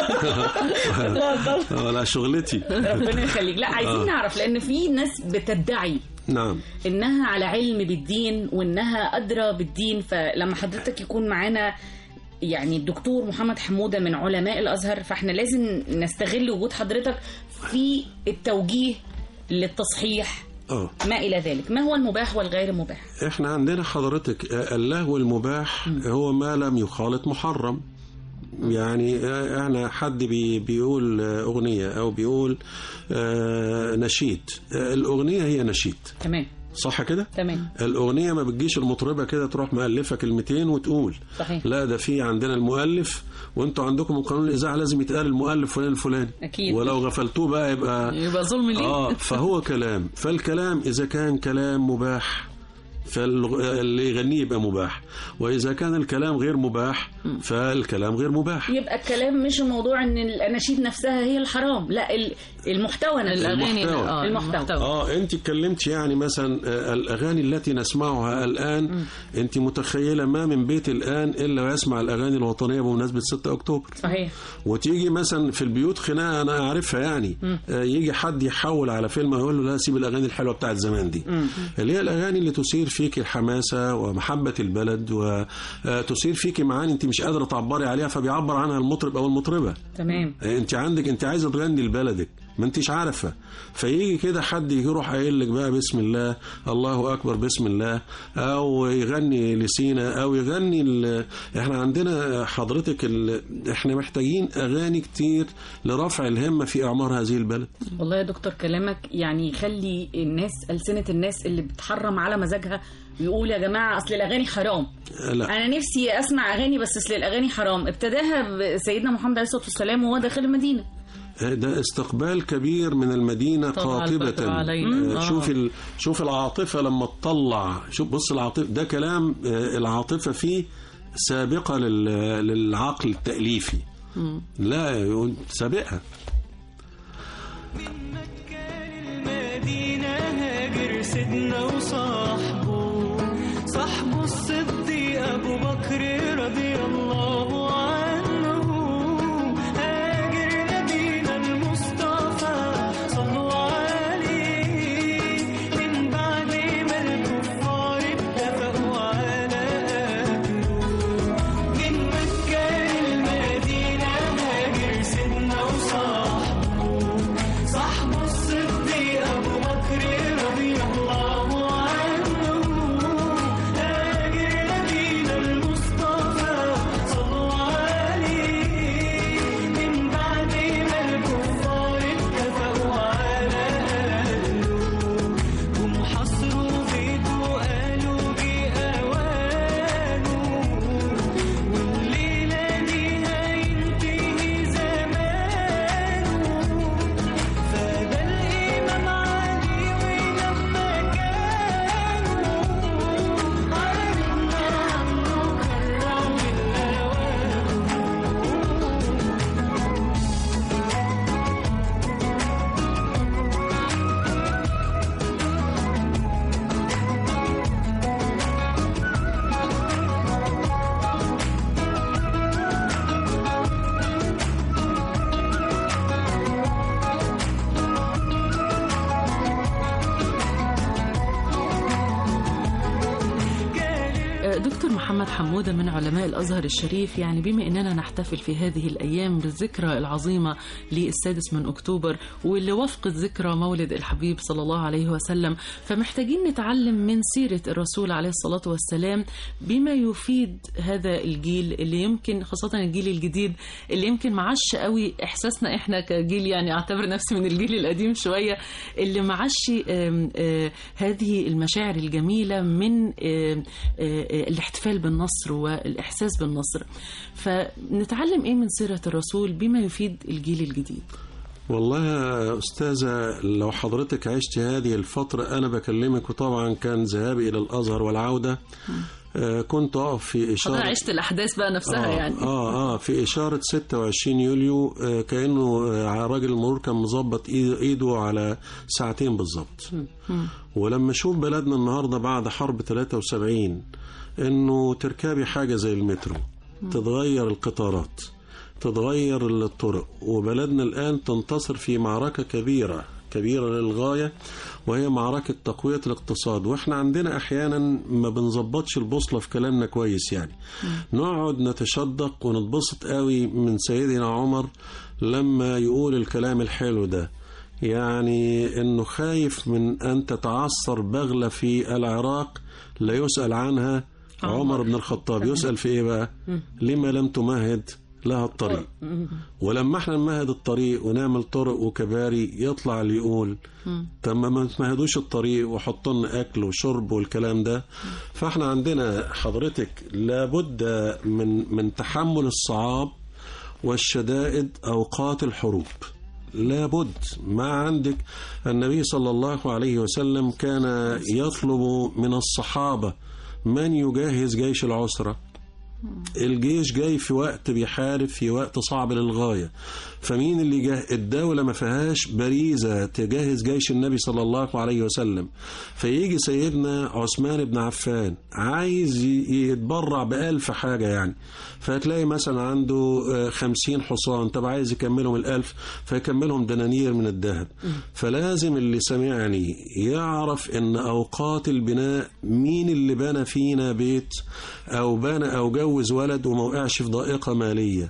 اتفضل. ولا شغلتي ربنا يخليك لا عايزين آه. نعرف لان في ناس بتدعي نعم انها على علم بالدين وانها ادرى بالدين فلما حضرتك يكون معانا يعني الدكتور محمد حموده من علماء الازهر فاحنا لازم نستغل وجود حضرتك في التوجيه للتصحيح اه ما الى ذلك ما هو المباح والغير مباح احنا عندنا حضرتك آه، اللهو المباح هو ما لم يخالط محرم يعني آه، احنا حد بي بيقول آه، اغنيه او بيقول آه، نشيد آه، الاغنيه هي نشيد تمام صح كده تمام الأغنية ما بتجيش المطربة كده تروح مؤلفة كلمتين وتقول صحيح. لا ده في عندنا المؤلف وانتوا عندكم من قانون الإذاعة لازم يتقال المؤلف فلان الفلاني أكيد. ولو غفلتوه بقى يبقى يبقى ظلم ليه اه فهو كلام فالكلام إذا كان كلام مباح فاللي يغنيه يبقى مباح وإذا كان الكلام غير مباح فالكلام غير مباح يبقى الكلام مش الموضوع ان الاناشيد نفسها هي الحرام لا ال- المحتوى نفسه الاغاني المحتوى. اه المحتوى. المحتوى اه انت اتكلمت يعني مثلا آه، الاغاني التي نسمعها الان انت متخيله ما من بيت الان الا ويسمع الاغاني الوطنيه بمناسبه 6 اكتوبر صحيح وتيجي مثلا في البيوت خناقه انا اعرفها يعني آه، يجي حد يحول على فيلم يقول له لا سيب الاغاني الحلوه بتاعت زمان دي اللي هي الاغاني اللي تثير فيك الحماسه ومحبه البلد وتثير فيك معاني انت مش قادره تعبري عليها فبيعبر عنها المطرب او المطربه تمام انت عندك انت عايزه تغني لبلدك ما انتش عارفه فيجي كده حد يروح قايل لك بقى بسم الله الله اكبر بسم الله او يغني لسينا او يغني ال... احنا عندنا حضرتك ال... احنا محتاجين اغاني كتير لرفع الهمه في اعمار هذه البلد والله يا دكتور كلامك يعني يخلي الناس ألسنة الناس اللي بتحرم على مزاجها ويقول يا جماعة أصل الأغاني حرام لا أنا نفسي أسمع أغاني بس أصل الأغاني حرام ابتداها سيدنا محمد عليه الصلاة والسلام وهو داخل المدينة ده استقبال كبير من المدينة طلع قاطبة البدر علينا. آه، آه. شوف ال... شوف العاطفة لما تطلع شوف بص العاطفة ده كلام آه، العاطفة فيه سابقة لل... للعقل التأليفي لا يقول سابقها المدينة هاجر سيدنا وصاحبه صاحبه الصديق أبو بكر رضي الله عنه هاجر نبينا المصطفى صلوا عليه من بعد ما الكفار اتفقوا على قتله من مكة للمدينة هاجر سيدنا وصاحبه صاحبه الصديق أبو بكر رضي الله عنه هاجر محمد حمودة من علماء الأزهر الشريف يعني بما أننا نحتفل في هذه الأيام بالذكرى العظيمة للسادس من أكتوبر واللي وفقت ذكرى مولد الحبيب صلى الله عليه وسلم فمحتاجين نتعلم من سيرة الرسول عليه الصلاة والسلام بما يفيد هذا الجيل اللي يمكن خاصة الجيل الجديد اللي يمكن معش قوي إحساسنا إحنا كجيل يعني أعتبر نفسي من الجيل القديم شوية اللي معش آم، آه، هذه المشاعر الجميلة من آم، آه، الاحتفال بالنصر والإحساس بالنصر فنتعلم إيه من سيرة الرسول بما يفيد الجيل الجديد والله يا أستاذة لو حضرتك عشت هذه الفترة أنا بكلمك وطبعا كان ذهابي إلى الأزهر والعودة آه، كنت أقف في حضرتك إشارة عشت الأحداث بقى نفسها آه يعني آه آه في إشارة 26 يوليو آه كأنه آه راجل المرور كان مظبط إيده, إيده على ساعتين بالظبط ولما أشوف بلدنا النهاردة بعد حرب 73 إنه تركبي حاجة زي المترو تتغير القطارات تتغير الطرق وبلدنا الآن تنتصر في معركة كبيرة كبيرة للغاية وهي معركة تقوية الاقتصاد واحنا عندنا احيانا ما بنظبطش البوصلة في كلامنا كويس يعني نقعد نتشدق ونتبسط قوي من سيدنا عمر لما يقول الكلام الحلو ده يعني انه خايف من ان تتعثر بغلة في العراق لا يسأل عنها عمر بن الخطاب يسأل في ايه بقى لما لم تمهد لها الطريق ولما احنا نمهد الطريق ونعمل طرق وكباري يطلع اللي يقول طب ما تمهدوش الطريق وحطوا لنا اكل وشرب والكلام ده فاحنا عندنا حضرتك لابد من من تحمل الصعاب والشدائد اوقات الحروب لابد ما عندك النبي صلى الله عليه وسلم كان يطلب من الصحابه من يجهز جيش العسره الجيش جاي في وقت بيحارب في وقت صعب للغاية فمين اللي جه الدولة ما فيهاش بريزة تجهز جيش النبي صلى الله عليه وسلم فيجي سيدنا عثمان بن عفان عايز يتبرع بألف حاجة يعني فهتلاقي مثلا عنده خمسين حصان طب عايز يكملهم الألف فيكملهم دنانير من الذهب فلازم اللي سمعني يعرف ان أوقات البناء مين اللي بنى فينا بيت أو بنى أو جوز ولد وما وقعش في ضائقة مالية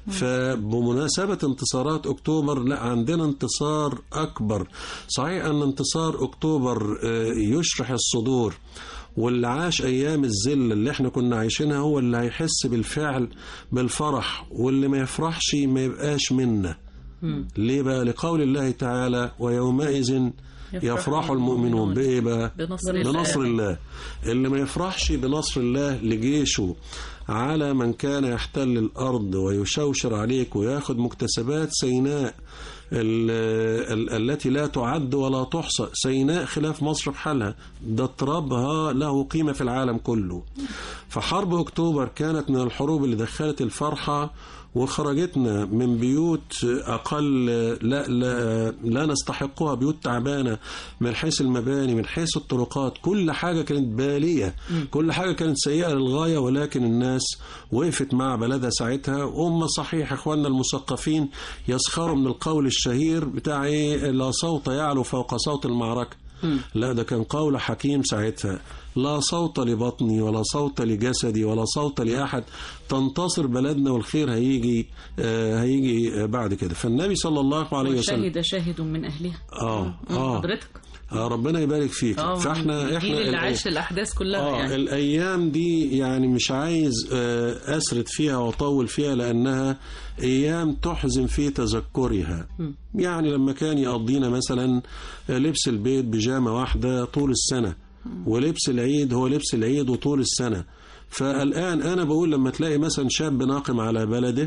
فبمناسبة انتصارات أكتوبر لا عندنا انتصار أكبر صحيح أن انتصار أكتوبر يشرح الصدور واللي عاش أيام الذل اللي احنا كنا عايشينها هو اللي هيحس بالفعل بالفرح واللي ما يفرحش ما يبقاش منا ليه بقى لقول الله تعالى ويومئذ يفرح المؤمنون بإيه بقى بنصر بنصر الله اللي ما يفرحش بنصر الله لجيشه على من كان يحتل الأرض ويشوشر عليك وياخد مكتسبات سيناء ال ال التي لا تعد ولا تحصى سيناء خلاف مصر بحالها ده ترابها له قيمة في العالم كله فحرب أكتوبر كانت من الحروب اللي دخلت الفرحة وخرجتنا من بيوت أقل لا, لا, لا نستحقها بيوت تعبانة من حيث المباني من حيث الطرقات كل حاجة كانت بالية كل حاجة كانت سيئة للغاية ولكن الناس وقفت مع بلدها ساعتها وهم صحيح إخواننا المثقفين يسخروا من القول الشهير بتاع إيه لا صوت يعلو فوق صوت المعركة لا ده كان قول حكيم ساعتها لا صوت لبطني ولا صوت لجسدي ولا صوت لأحد تنتصر بلدنا والخير هيجي آه هيجي بعد كده فالنبي صلى الله عليه وسلم شهد شاهد من أهلها اه اه حضرتك آه ربنا يبارك فيك اه فاحنا احنا الجيل اللي الأي- عاش الأحداث كلها اه يعني الايام دي يعني مش عايز آه، اسرد فيها واطول فيها لانها ايام تحزن في تذكرها يعني لما كان يقضينا مثلا آه، لبس البيت بيجامه واحده طول السنه ولبس العيد هو لبس العيد وطول السنه فالآن أنا بقول لما تلاقي مثلا شاب ناقم على بلده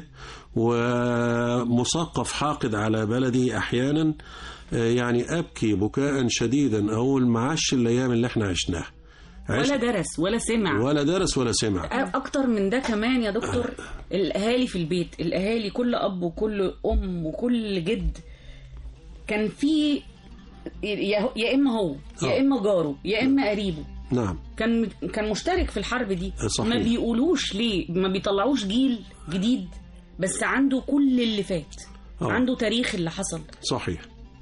ومثقف حاقد على بلده أحيانا آه، يعني أبكي بكاء شديدا أقول معاش الأيام اللي احنا عشناها عشت ولا درس ولا سمع ولا درس ولا سمع اكتر من ده كمان يا دكتور الاهالي في البيت الاهالي كل اب وكل ام وكل جد كان في يا يا اما هو يا آه. اما جاره يا اما قريبه نعم كان كان مشترك في الحرب دي صحيح. ما بيقولوش ليه ما بيطلعوش جيل جديد بس عنده كل اللي فات آه. عنده تاريخ اللي حصل صحيح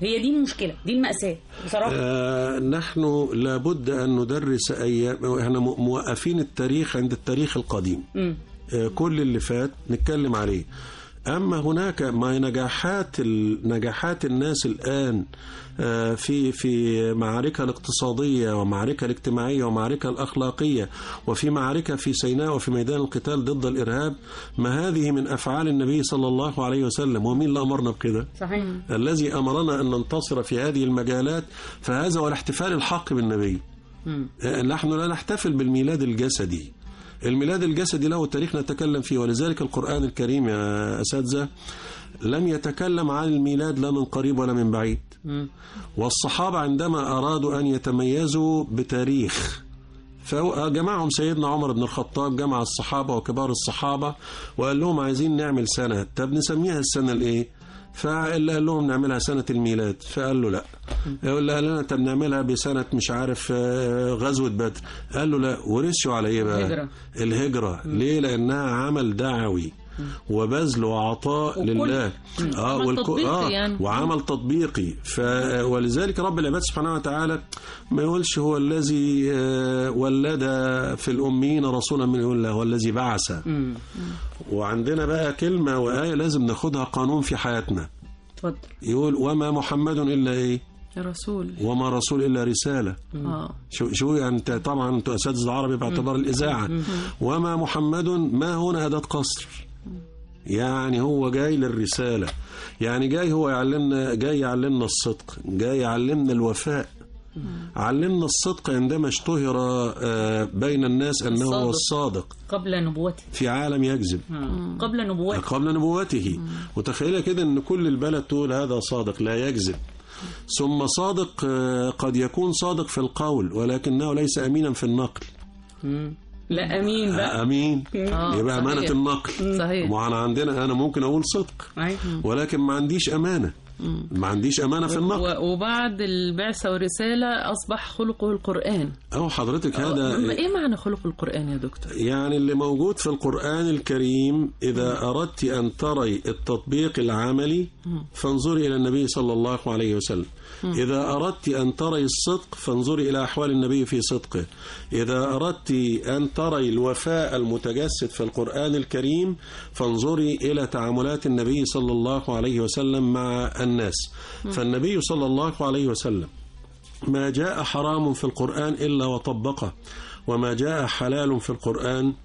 هي دي المشكله دي الماساه بصراحه آه نحن لابد أن ندرس أيام احنا م- موقفين التاريخ عند التاريخ القديم مم. آه كل اللي فات نتكلم عليه أما هناك ما نجاحات ال- نجاحات الناس الآن آه، في في معاركها الاقتصادية ومعاركها الاجتماعية ومعاركها الأخلاقية وفي معركة في سيناء وفي ميدان القتال ضد الإرهاب ما هذه من أفعال النبي صلى الله عليه وسلم ومين اللي أمرنا بكده صحيح الذي أمرنا أن ننتصر في هذه المجالات فهذا هو الاحتفال الحق بالنبي مم. نحن لا نحتفل بالميلاد الجسدي الميلاد الجسدي له تاريخ نتكلم فيه ولذلك القرآن الكريم يا أساتذة لم يتكلم عن الميلاد لا من قريب ولا من بعيد مم. والصحابة عندما أرادوا أن يتميزوا بتاريخ فجمعهم سيدنا عمر بن الخطاب جمع الصحابة وكبار الصحابة وقال لهم عايزين نعمل سنة طب نسميها السنة الإيه فاللي قال لهم نعملها سنة الميلاد فقال له لا يقول له لنا طب نعملها بسنة مش عارف آه، غزوة بدر قال له لا ورثوا على ايه بقى الهجرة. الهجرة ليه لأنها عمل دعوي وبذل وعطاء وكل- لله اه عمل والك- تطبيقي آه يعني. وعمل تطبيقي ف ولذلك رب العباد سبحانه وتعالى ما يقولش هو الذي آه، ولد في الأمين رسولا من يقول له هو الذي بعث مم. وعندنا بقى كلمة وآية لازم ناخدها قانون في حياتنا اتفضل يقول وما محمد إلا إيه يا رسول وما رسول إلا رسالة اه شو شو يعني انت طبعا انتوا اساتذه العربي باعتبار الاذاعه وما محمد ما هنا اداه قصر يعني هو جاي للرساله يعني جاي هو يعلمنا جاي يعلمنا الصدق جاي يعلمنا الوفاء علمنا الصدق عندما اشتهر آه، بين الناس انه هو الصادق. الصادق قبل نبوته في عالم يكذب آه. قبل نبوته قبل نبوته متخيلة كده ان كل البلد تقول هذا صادق لا يكذب ثم صادق آه، قد يكون صادق في القول ولكنه ليس امينا في النقل مم. لا امين بقى امين آه، يبقى صحيح. امانه النقل صحيح ما انا عندنا انا ممكن اقول صدق أيوة. ولكن ما عنديش امانه ما عنديش امانه في النقل و- وبعد البعثة والرسالة أصبح خلقه القرآن او حضرتك هذا إيه معنى خلق القرآن يا دكتور؟ يعني اللي موجود في القرآن الكريم إذا أردت أن تري التطبيق العملي فانظري إلى النبي صلى الله عليه وسلم إذا أردت أن تري الصدق فانظري إلى أحوال النبي في صدقه إذا أردت أن تري الوفاء المتجسد في القرآن الكريم فانظري إلى تعاملات النبي صلى الله عليه وسلم مع الناس فالنبي صلى الله عليه وسلم ما جاء حرام في القرآن إلا وطبقه وما جاء حلال في القرآن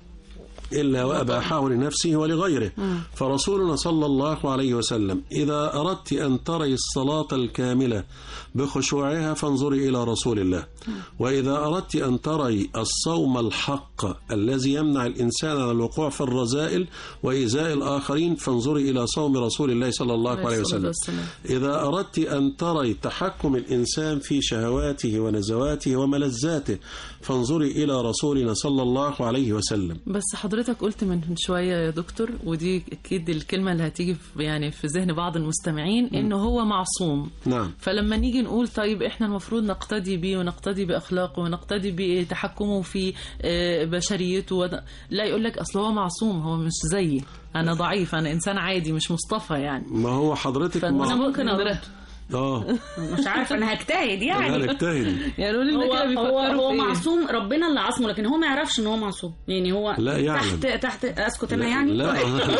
إلا وأباحه لنفسه ولغيره فرسولنا صلى الله عليه وسلم إذا أردت أن تري الصلاة الكاملة بخشوعها فانظري إلى رسول الله وإذا أردت أن تري الصوم الحق الذي يمنع الإنسان على الوقوع في الرذائل وإيذاء الآخرين فانظري إلى صوم رسول الله صلى الله عليه الصلاة وسلم والسلام. إذا أردت أن تري تحكم الإنسان في شهواته ونزواته وملذاته فانظري إلى رسولنا صلى الله عليه وسلم بس حضرتك قلت من شوية يا دكتور ودي أكيد الكلمة اللي هتيجي في يعني في ذهن بعض المستمعين إنه هو معصوم نعم فلما نيجي نقول طيب احنا المفروض نقتدي بيه ونقتدي باخلاقه ونقتدي بتحكمه في آه، بشريته ود- لا يقول لك اصل هو معصوم هو مش زيي انا ضعيف انا انسان عادي مش مصطفى يعني ما هو حضرتك فأنا ما ممكن أرد. ندر- اه مش عارفه انا هجتهد لا يعني نجتهد يعني قولوا لنا هو كده هو بيفكروا هو في إيه؟ معصوم ربنا اللي عصمه لكن هو ما يعرفش ان هو معصوم يعني هو لا يعلم. تحت تحت اسكت انا لا- يعني لا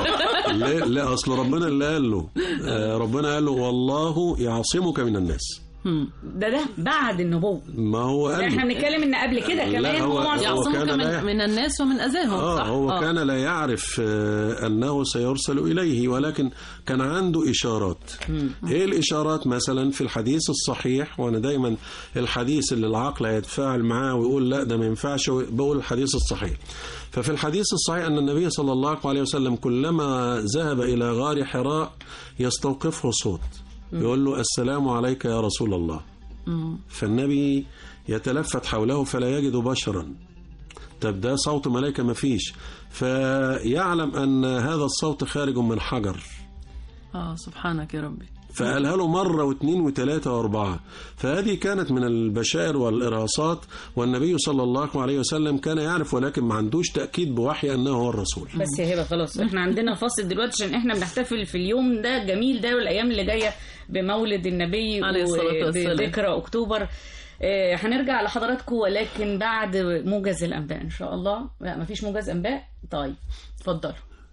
لا لا اصل ربنا اللي قال له آه، ربنا قال له والله يعصمك من الناس هم. ده ده بعد النبوه ما هو قال احنا له بنتكلم ان قبل كده لا، كمان هو- هو معصوم هو يعصمك كان لا- من, من الناس ومن اذاهم اه صح هو آه. كان لا يعرف آه، انه سيرسل اليه ولكن كان عنده اشارات ايه الاشارات مثلا في الحديث الصحيح وانا دايما الحديث اللي العقل هيتفاعل معاه ويقول لا ده ما ينفعش بقول الحديث الصحيح ففي الحديث الصحيح ان النبي صلى الله عليه وسلم كلما ذهب الى غار حراء يستوقفه صوت يقول له السلام عليك يا رسول الله مم. فالنبي يتلفت حوله فلا يجد بشرا طب ده صوت ملائكة ما فيش فيعلم أن هذا الصوت خارج من حجر اه سبحانك يا ربي فقالها له مرة واثنين وثلاثة وأربعة فهذه كانت من البشائر والإرهاصات والنبي صلى الله عليه وسلم كان يعرف ولكن ما عندوش تأكيد بوحي أنه هو الرسول بس يا هبه خلاص احنا عندنا فاصل دلوقتي عشان احنا بنحتفل في اليوم ده جميل ده والايام اللي جايه بمولد النبي عليه الصلاة والسلام. وذكرى اكتوبر آه، هنرجع لحضراتكم ولكن بعد موجز الانباء ان شاء الله لا مفيش موجز انباء طيب اتفضلوا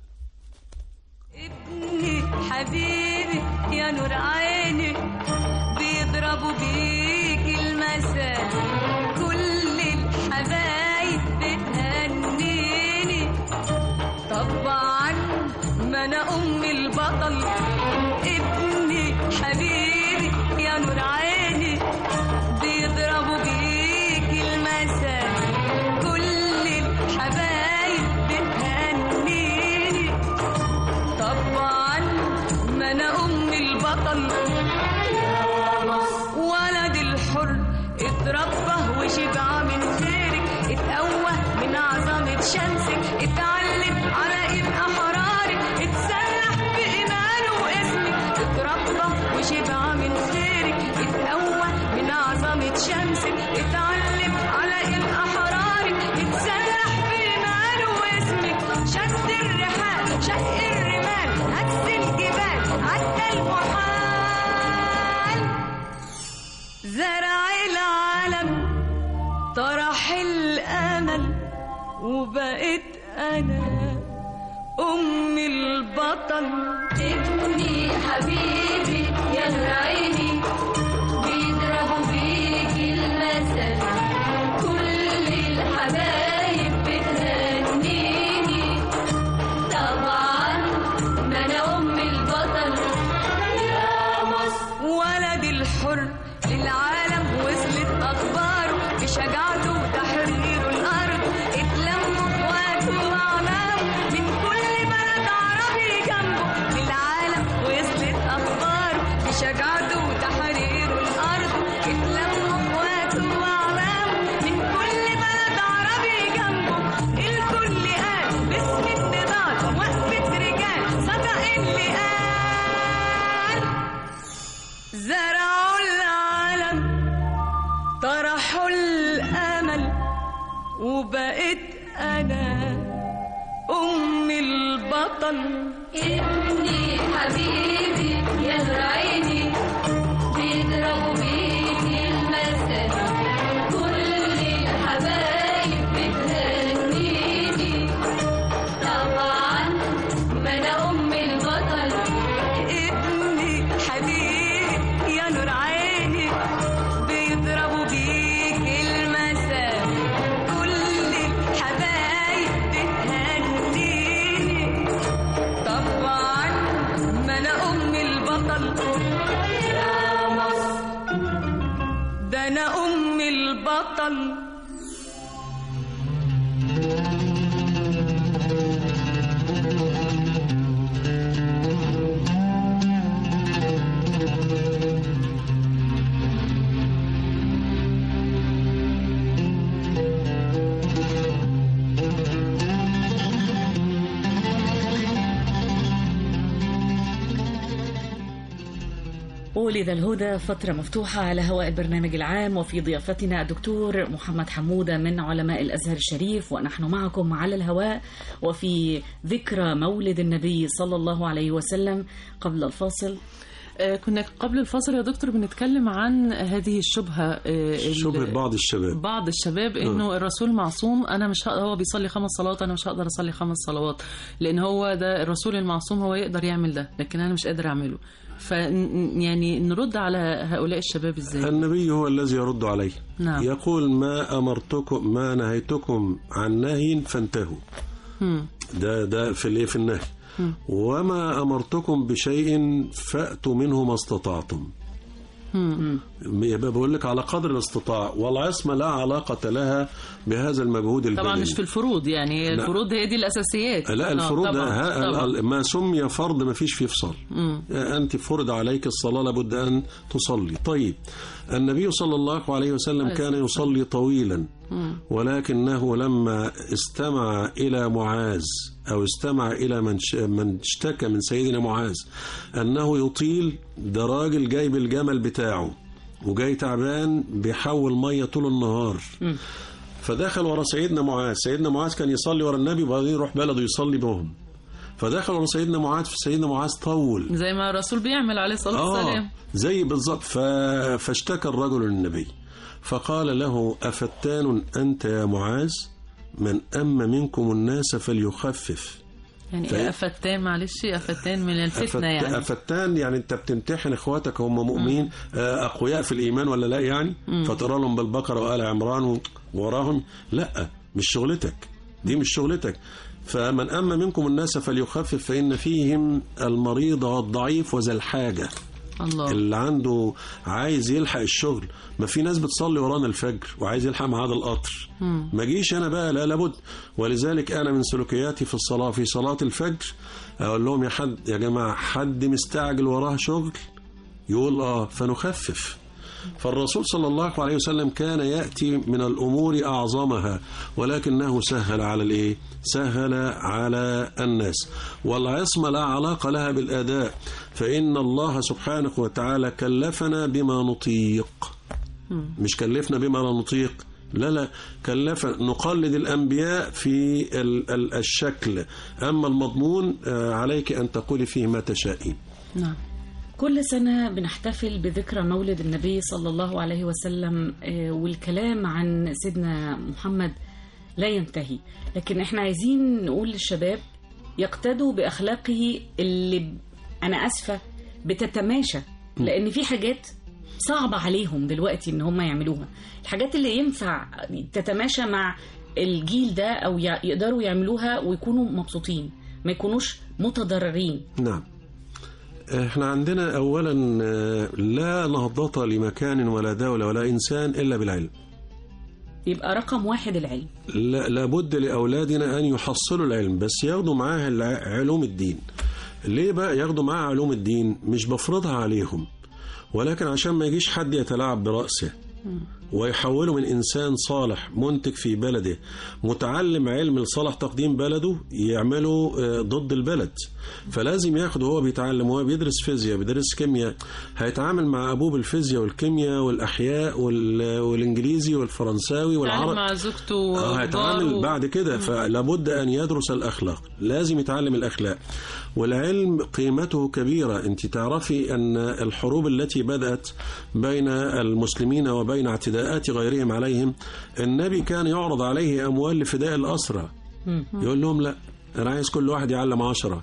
ابني حبيبي يا نور عيني بيضربوا بيك المثل كل الحبايب بتهنيني طبعا ما انا ام البطل ابني حبيبي يا نور عيني بيضربوا بيك المثل كل الحبايب بتهنيني طبعا ما انا ام البطل ولد الحر اتربى وشبع من خيرك اتقوى من عظمة شمسك اتعلم على ايد احرارك اتسلح بإيمانه واسمك اتربى وشبع من خيرك اتقوى من عظمة شمسك اتعلم على ايد احرارك اتسلح بإيمانه واسمك شد الرحال شق الرمال هز الجبال عدى المحال زرع العالم طرح الامل وبقيت انا ام البطل ابني حبيبي يا نور عيني بيضربوا بيك المثل كل الحبايب بتهنيني طبعا ما انا ام البطل يا مصر ولد الحر للعالم وصلت اخباره بشجاعته وتحرير الارض اتلموا اخواته واعلامه من كل بلد عربي جنبه للعالم وصلت اخباره بشجاعته وتحرير الارض اتلموا اخواته واعلامه من كل بلد عربي جنبه الكل قال باسم النضال وقفة رجال صدق اللي قال زرعوا العالم طرحوا الامل وبقيت انا ام البطل ابني حبيبي يا نور عيني بيضربوا بيك المثل كل الحبايب بتهنيني طبعا ما انا ام البطل ابني حبيبي يا نور عيني بيضربوا بيك المثل كل الحبايب بتهنيني طبعا ما انا ام البطل يا مصر ده انا ام البطل ولذا الهدى فترة مفتوحة على هواء البرنامج العام وفي ضيافتنا الدكتور محمد حمودة من علماء الأزهر الشريف ونحن معكم على الهواء وفي ذكرى مولد النبي صلى الله عليه وسلم قبل الفاصل آه، كنا قبل الفاصل يا دكتور بنتكلم عن هذه الشبهة آه، ال- شبه بعض الشباب بعض الشباب انه الرسول معصوم انا مش هقدر هو بيصلي خمس صلوات انا مش هقدر اصلي خمس صلوات لان هو ده الرسول المعصوم هو يقدر يعمل ده لكن انا مش قادر اعمله ف يعني نرد على هؤلاء الشباب ازاي النبي هو الذي يرد عليه نعم. يقول ما أمرتكم ما نهيتكم عن نهي فانتهوا مم. ده ده في الايه في النهي وما أمرتكم بشيء فأتوا منه ما استطعتم يبقى بقول لك على قدر الاستطاع والعصمة لا علاقة لها بهذا المجهود البدني طبعا مش في الفروض يعني الفروض هي دي الاساسيات لا آه، الفروض طبعاً، ها طبعاً. ما سمي فرض ما فيش فيه فصل أنت فرض عليك الصلاة لابد أن تصلي طيب النبي صلى الله عليه وسلم كان يصلي طويلا ولكنه لما استمع إلى معاذ أو استمع إلى من ش- من اشتكى من سيدنا معاذ أنه يطيل ده راجل جايب الجمل بتاعه وجاي تعبان بيحول مية طول النهار فدخل ورا سيدنا معاذ سيدنا معاذ كان يصلي ورا النبي وبعدين يروح بلده يصلي بهم فدخل ورا سيدنا معاذ فسيدنا معاذ طول زي ما الرسول بيعمل عليه الصلاة والسلام زي بالظبط ف... فاشتكى الرجل للنبي فقال له أفتان أنت يا معاذ من أما منكم الناس فليخفف يعني طيب. إيه أفتان معلش أفتان من الفتنة أفت... يعني أفتان يعني أنت بتمتحن إخواتك هم مؤمنين آه، أقوياء في الإيمان ولا لا يعني فترى لهم بالبقرة وآل عمران و- وراهم لا مش شغلتك دي مش شغلتك فمن أما منكم الناس فليخفف فإن فيهم المريض والضعيف وذا الحاجة الله اللي عنده عايز يلحق الشغل ما في ناس بتصلي ورانا الفجر وعايز يلحق ميعاد القطر ما جيش انا بقى لا لابد ولذلك انا من سلوكياتي في الصلاه في صلاه الفجر اقول لهم يا حد يا جماعه حد مستعجل وراه شغل يقول اه فنخفف فالرسول صلى الله عليه وسلم كان يأتي من الأمور أعظمها ولكنه سهل على الإيه؟ سهل على الناس والعصمة لا علاقة لها بالأداء فإن الله سبحانه وتعالى كلفنا بما نطيق مش كلفنا بما لا نطيق لا لا كلف نقلد الأنبياء في ال- ال- الشكل أما المضمون آه، عليك أن تقولي فيه ما تشائين نعم كل سنة بنحتفل بذكرى مولد النبي صلى الله عليه وسلم آه، والكلام عن سيدنا محمد لا ينتهي لكن احنا عايزين نقول للشباب يقتدوا بأخلاقه اللي ب- أنا أسفة بتتماشى لأن في حاجات صعبة عليهم دلوقتي إن هم يعملوها الحاجات اللي ينفع تتماشى مع الجيل ده أو ي- يقدروا يعملوها ويكونوا مبسوطين ما يكونوش متضررين نعم احنا عندنا اولا آه، لا نهضة لمكان ولا دولة ولا انسان الا بالعلم يبقى رقم واحد العلم لا لابد لاولادنا ان يحصلوا العلم بس ياخدوا معاه الع- علوم الدين ليه بقى ياخدوا معاه علوم الدين مش بفرضها عليهم ولكن عشان ما يجيش حد يتلاعب برأسه ويحوله من إنسان صالح منتج في بلده متعلم علم لصالح تقديم بلده يعمله آه، ضد البلد فلازم ياخد وهو بيتعلم وهو بيدرس فيزياء بيدرس كيمياء هيتعامل مع أبوه بالفيزياء والكيمياء والأحياء وال- والإنجليزي والفرنساوي يعني والعربي مع زوجته آه، وجاره. هيتعامل بعد كده فلابد أن يدرس الأخلاق لازم يتعلم الأخلاق والعلم قيمته كبيرة أنت تعرفي أن الحروب التي بدأت بين المسلمين وبين اعتداءات غيرهم عليهم النبي كان يعرض عليه أموال لفداء الأسرى يقول لهم لا أنا عايز كل واحد يعلم عشرة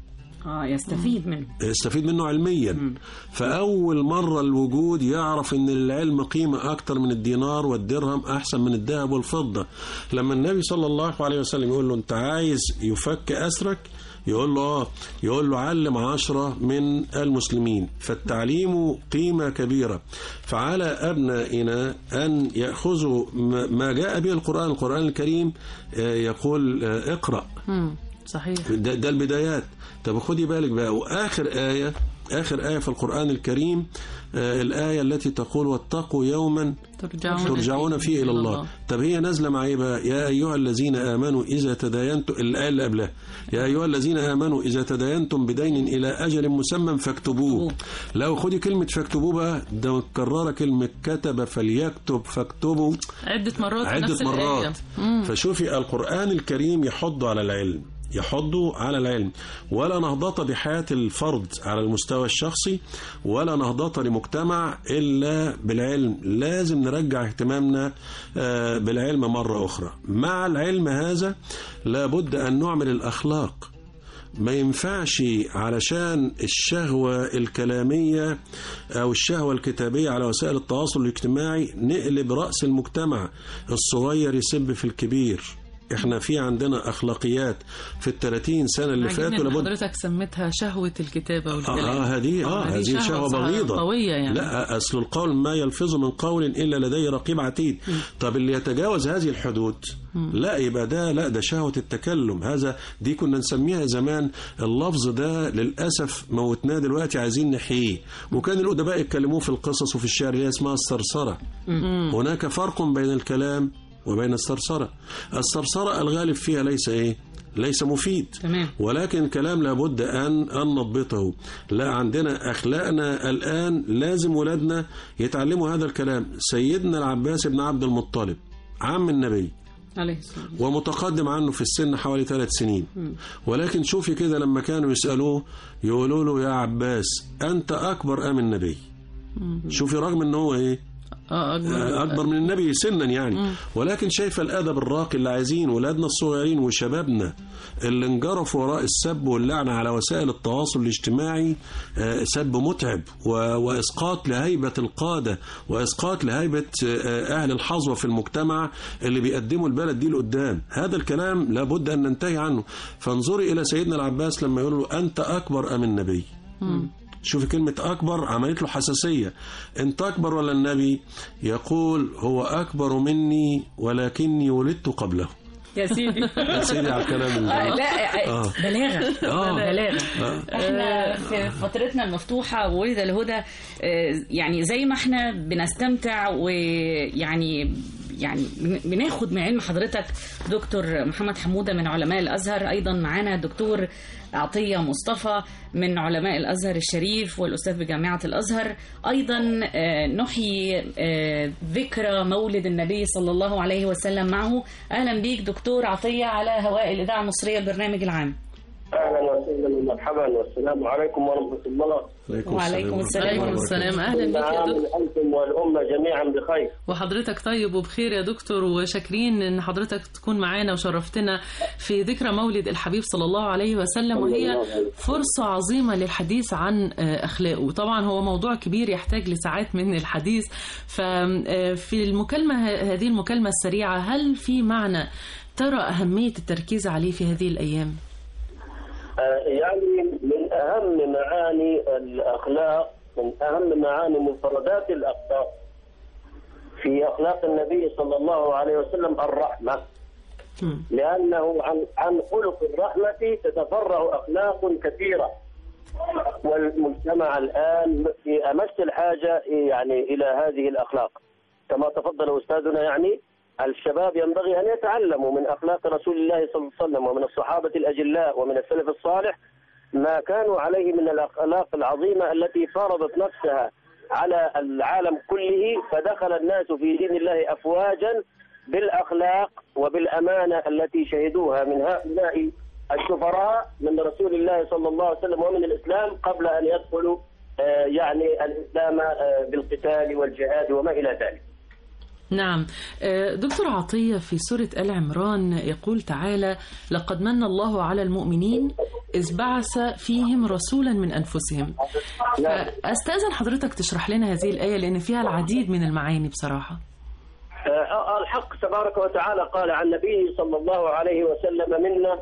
اه يستفيد منه يستفيد منه علميا فأول مرة الوجود يعرف أن العلم قيمة أكتر من الدينار والدرهم أحسن من الذهب والفضة لما النبي صلى الله عليه وسلم يقول له أنت عايز يفك أسرك يقول له آه يقول له علم عشرة من المسلمين فالتعليم قيمة كبيرة فعلى أبنائنا أن يأخذوا ما ما جاء به القرآن القرآن الكريم آه، يقول آه، اقرأ مم. صحيح ده, ده البدايات طب خدي بالك بقى واخر ايه اخر ايه في القران الكريم آه الايه التي تقول واتقوا يوما ترجعون, ترجعون فيه الى الله طب هي نازله مع ايه بقى يا ايها الذين امنوا اذا تداينتم الايه اللي قبلها يا ايها الذين امنوا اذا تداينتم بدين الى اجل مسمى فاكتبوه لو خدي كلمه فاكتبوه بقى ده متكرره كلمه كتب فليكتب فاكتبوا عدة مرات في عدة نفس الآية. مرات فشوفي القرآن الكريم يحض على العلم يحض على العلم ولا نهضة بحياة الفرد على المستوى الشخصي ولا نهضة لمجتمع إلا بالعلم لازم نرجع اهتمامنا آه، بالعلم مرة أخرى مع العلم هذا لابد أن نعمل الأخلاق ما ينفعش علشان الشهوة الكلامية أو الشهوة الكتابية على وسائل التواصل الاجتماعي نقلب رأس المجتمع الصغير يسب في الكبير احنا في عندنا اخلاقيات في ال 30 سنه اللي عاجبني فاتوا إن لابد حضرتك سميتها شهوة الكتابة والكلام اه هذه اه هذه هذه شهوه صح- بغيضه قوية يعني لا اصل القول ما يلفظ من قول الا لديه رقيب عتيد طب اللي يتجاوز هذه الحدود لا يبقى ده لا ده شهوه التكلم هذا دي كنا نسميها زمان اللفظ ده للاسف موتناه دلوقتي عايزين نحييه وكان الادباء يتكلموه في القصص وفي الشعر اللي هي اسمها الثرثره هناك فرق بين الكلام وبين الثرثره الثرثره الغالب فيها ليس ايه ليس مفيد تمام. ولكن كلام لابد أن أن نضبطه لا عندنا أخلاقنا الآن لازم ولادنا يتعلموا هذا الكلام سيدنا العباس بن عبد المطلب عم النبي عليه السلام ومتقدم عنه في السن حوالي ثلاث سنين ولكن شوفي كده لما كانوا يسألوه يقولوا له يا عباس أنت أكبر أم النبي شوفي رغم ان هو ايه اه اكبر أكبر من النبي سنا يعني ولكن شايف الأدب الراقي اللي عايزين ولادنا الصغيرين وشبابنا اللي انجرفوا وراء السب واللعنة على وسائل التواصل الاجتماعي آه، سب متعب و- وإسقاط لهيبة القادة وإسقاط لهيبة آه، أهل الحظوة في المجتمع اللي بيقدموا البلد دي لقدام هذا الكلام لابد أن ننتهي عنه فانظري إلى سيدنا العباس لما يقول له أنت أكبر أم النبي شوفي كلمة أكبر عملت له حساسية أنت أكبر ولا النبي يقول هو أكبر مني ولكني ولدت قبله يا سيدي يا سيدي على الكلام آه، اللي لا آه. آه. بلاغة آه. بلاغة آه. احنا في فترتنا المفتوحة وولد الهدى آه، يعني زي ما احنا بنستمتع ويعني يعني بن- بناخد من علم حضرتك دكتور محمد حمودة من علماء الأزهر أيضا معانا دكتور عطية مصطفى من علماء الأزهر الشريف والأستاذ بجامعة الأزهر أيضا آه، نحيي آه، ذكرى مولد النبي صلى الله عليه وسلم معه أهلا بيك دكتور عطية على هواء الإذاعة المصرية البرنامج العام اهلا وسهلا ومرحبا والسلام عليكم ورحمه الله عليكم وعليكم السلام عليكم ورحمة السلام اهلا كل بك يا عام دكتور انتم والامه جميعا بخير وحضرتك طيب وبخير يا دكتور وشاكرين ان حضرتك تكون معانا وشرفتنا في ذكرى مولد الحبيب صلى الله عليه وسلم وهي فرصة عظيمة للحديث عن آه، أخلاقه طبعا هو موضوع كبير يحتاج لساعات من الحديث ففي المكالمة هذه المكالمة السريعة هل في معنى ترى أهمية التركيز عليه في هذه الأيام؟ آه، يعني من اهم معاني الاخلاق من اهم معاني مفردات الاخلاق في اخلاق النبي صلى الله عليه وسلم الرحمه مم. لانه عن عن خلق الرحمه تتفرع اخلاق كثيره والمجتمع الان في امس الحاجه يعني الى هذه الاخلاق كما تفضل استاذنا يعني الشباب ينبغي ان يتعلموا من اخلاق رسول الله صلى الله عليه وسلم ومن الصحابه الاجلاء ومن السلف الصالح ما كانوا عليه من الاخلاق العظيمه التي فرضت نفسها على العالم كله فدخل الناس في دين الله افواجا بالاخلاق وبالامانه التي شهدوها من هؤلاء السفراء من رسول الله صلى الله عليه وسلم ومن الاسلام قبل ان يدخلوا آه، يعني الاسلام آه، بالقتال والجهاد وما الى ذلك. نعم آه، دكتور عطية في سورة آل عمران يقول تعالى لقد من الله على المؤمنين إذ بعث فيهم رسولا من أنفسهم فأستاذن حضرتك تشرح لنا هذه الآية لأن فيها العديد من المعاني بصراحة آه، الحق تبارك وتعالى قال عن نبيه صلى الله عليه وسلم منا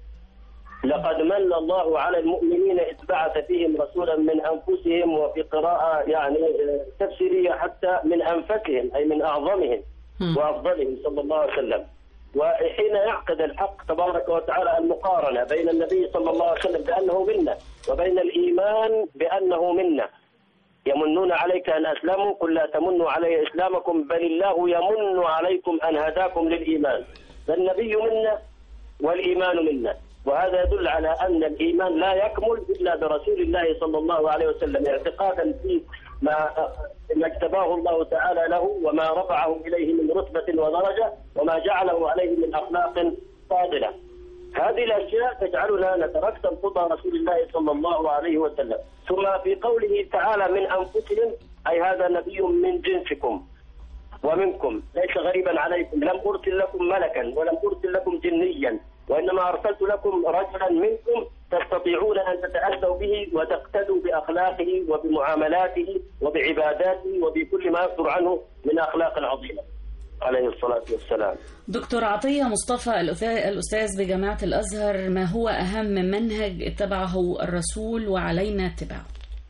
لقد من الله على المؤمنين إذ بعث فيهم رسولا من أنفسهم وفي قراءة يعني آه، تفسيرية حتى من أنفسهم أي من أعظمهم مم. وأفضلهم صلى الله عليه وسلم وحين يعقد الحق تبارك وتعالى المقارنة بين النبي صلى الله عليه وسلم بأنه منا وبين الإيمان بأنه منا يمنون عليك أن أسلموا قل لا تمنوا علي إسلامكم بل الله يمن عليكم أن هداكم للإيمان فالنبي منا والإيمان منا وهذا يدل على أن الإيمان لا يكمل إلا برسول الله صلى الله عليه وسلم اعتقادا في ما ما اجتباه الله تعالى له وما رفعه إليه من رتبة ودرجة وما جعله عليه من أخلاق فاضلة هذه الأشياء تجعلنا نتركب خطى رسول الله صلى الله عليه وسلم ثم في قوله تعالى من أنفسهم أي هذا نبي من جنسكم ومنكم ليس غريبا عليكم لم أرسل لكم ملكا ولم أرسل لكم جنيا وإنما أرسلت لكم رجلا منكم تستطيعون أن تتأسوا به وتقتدوا بأخلاقه وبمعاملاته وبعباداته وبكل ما يصدر عنه من أخلاق عظيمة عليه الصلاة والسلام دكتور عطية مصطفى الأثا- الأستاذ بجامعة الأزهر ما هو أهم منهج اتبعه الرسول وعلينا اتباعه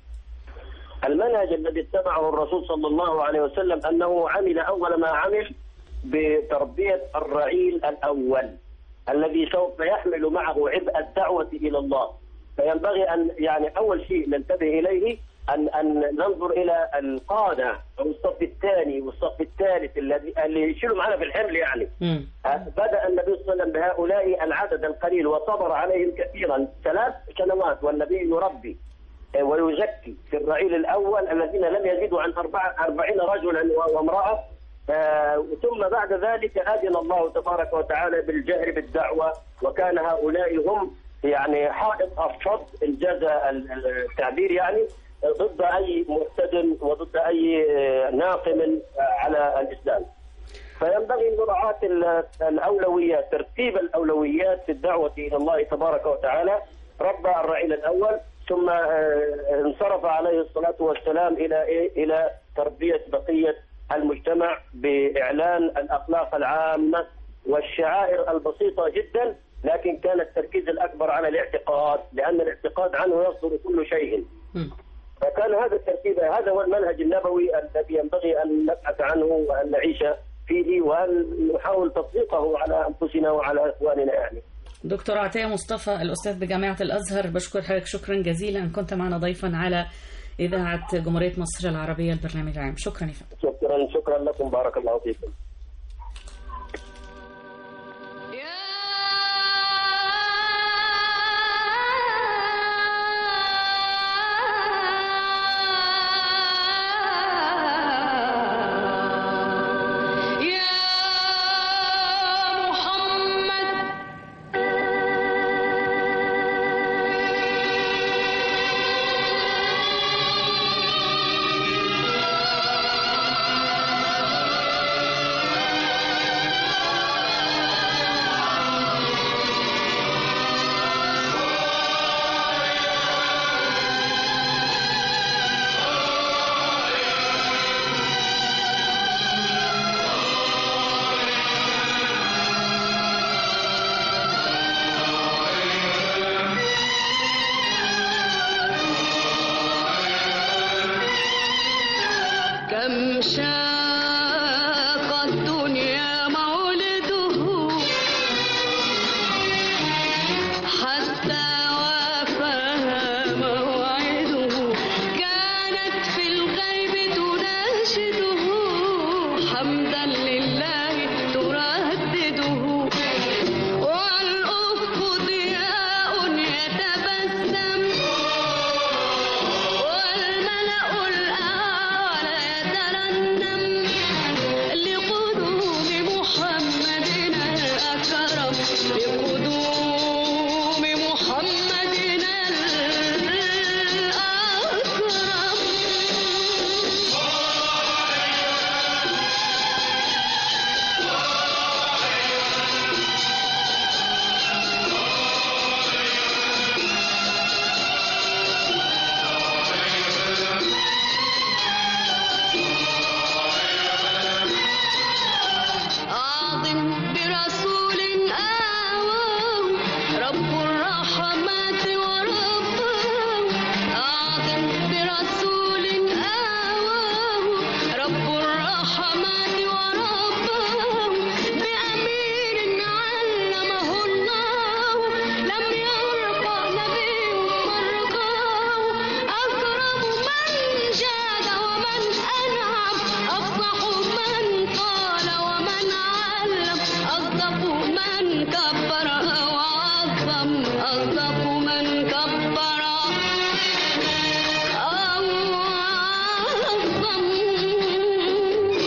المنهج الذي اتبعه الرسول صلى الله عليه وسلم انه عمل اول ما عمل بتربيه الرعيل الاول الذي سوف يحمل معه عبء الدعوه الى الله فينبغي ان يعني اول شيء ننتبه اليه ان ان ننظر الى القاده او الصف الثاني والصف الثالث الذي اللي يشيلوا معنا في الحمل يعني مم. بدا النبي صلى الله عليه وسلم بهؤلاء العدد القليل وصبر عليهم كثيرا ثلاث سنوات والنبي يربي ويزكي في الرعيل الاول الذين لم يزيدوا عن أربعة أربعين رجلا وامراه آه، ثم بعد ذلك اذن الله تبارك وتعالى بالجهر بالدعوه وكان هؤلاء هم يعني حائط الصد انجاز ال- ال- التعبير يعني ضد اي مرتد وضد اي آه، ناقم آه، على الاسلام. فينبغي مراعاة ال- الأولويات ترتيب الأولويات في الدعوة إلى الله تبارك وتعالى ربى الرعيل الأول ثم آه، انصرف عليه الصلاة والسلام إلى إيه؟ إلى تربية بقية المجتمع بإعلان الأخلاق العامة والشعائر البسيطة جدا لكن كان التركيز الأكبر على الاعتقاد لأن الاعتقاد عنه يصدر كل شيء مم. فكان هذا الترتيب هذا هو المنهج النبوي الذي ينبغي ان نبحث عنه وان نعيش فيه وان نحاول تطبيقه على انفسنا وعلى اخواننا يعني. دكتور عطية مصطفى الأستاذ بجامعة الأزهر بشكر حضرتك شكرا جزيلا أن كنت معنا ضيفا على إذاعة جمهورية مصر العربية البرنامج العام شكرا يا فندم شكرا شكرا لكم بارك الله فيكم. كم شاق الدنيا مولده حتى وافاها موعده كانت في الغيب تناشده حمدا لله تردده والأفق ضياء يتبسم والملأ الأعلى يترنم لقدوم محمدنا الأكرم لقدوم محمدنا أعظم برسول آواه رب الرحمات ورباه أعظم برسول آواه رب الرحمات ورباه بأمير علمه الله لم يرقى نبي مرقاه أكرم من جاد ومن أنعم أفصح من قال ومن علم أصدق من كبر وعظم أصدق من كبر أو عظم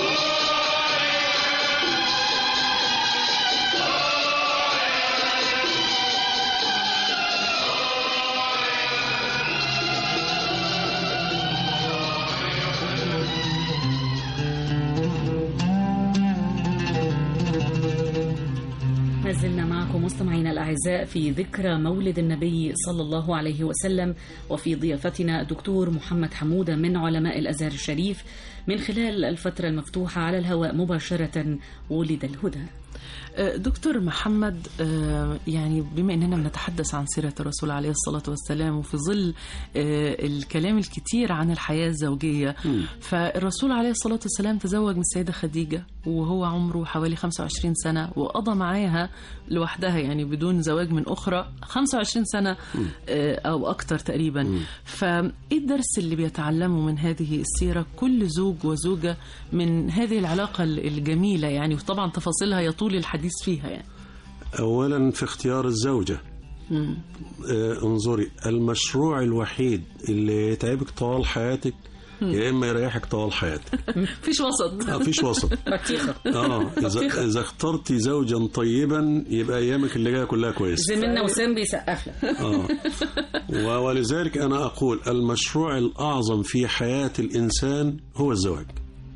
ما زلنا معكم مستمعينا الأعزاء في ذكرى مولد النبي صلى الله عليه وسلم وفي ضيافتنا الدكتور محمد حمودة من علماء الأزهر الشريف من خلال الفترة المفتوحة على الهواء مباشرة ولد الهدى آه، دكتور محمد آه، يعني بما اننا بنتحدث عن سيره الرسول عليه الصلاه والسلام وفي ظل آه، الكلام الكتير عن الحياه الزوجيه فالرسول عليه الصلاه والسلام تزوج من السيده خديجه وهو عمره حوالي 25 سنه وقضى معاها لوحدها يعني بدون زواج من اخرى 25 سنه آه، او اكتر تقريبا فايه الدرس اللي بيتعلمه من هذه السيره كل زوج وزوجه من هذه العلاقه الجميله يعني وطبعا تفاصيلها يطول الحديث فيها يعني أولا في اختيار الزوجة مم. آه، انظري المشروع الوحيد اللي يتعبك طوال حياتك يا اما يريحك طوال حياتك مفيش وسط ما فيش وسط بطيخه اه اذا اذا اخترتي زوجا طيبا يبقى ايامك اللي جايه كلها كويسه زميلنا وسام بيسقف لك اه و- ولذلك انا اقول المشروع الاعظم في حياه الانسان هو الزواج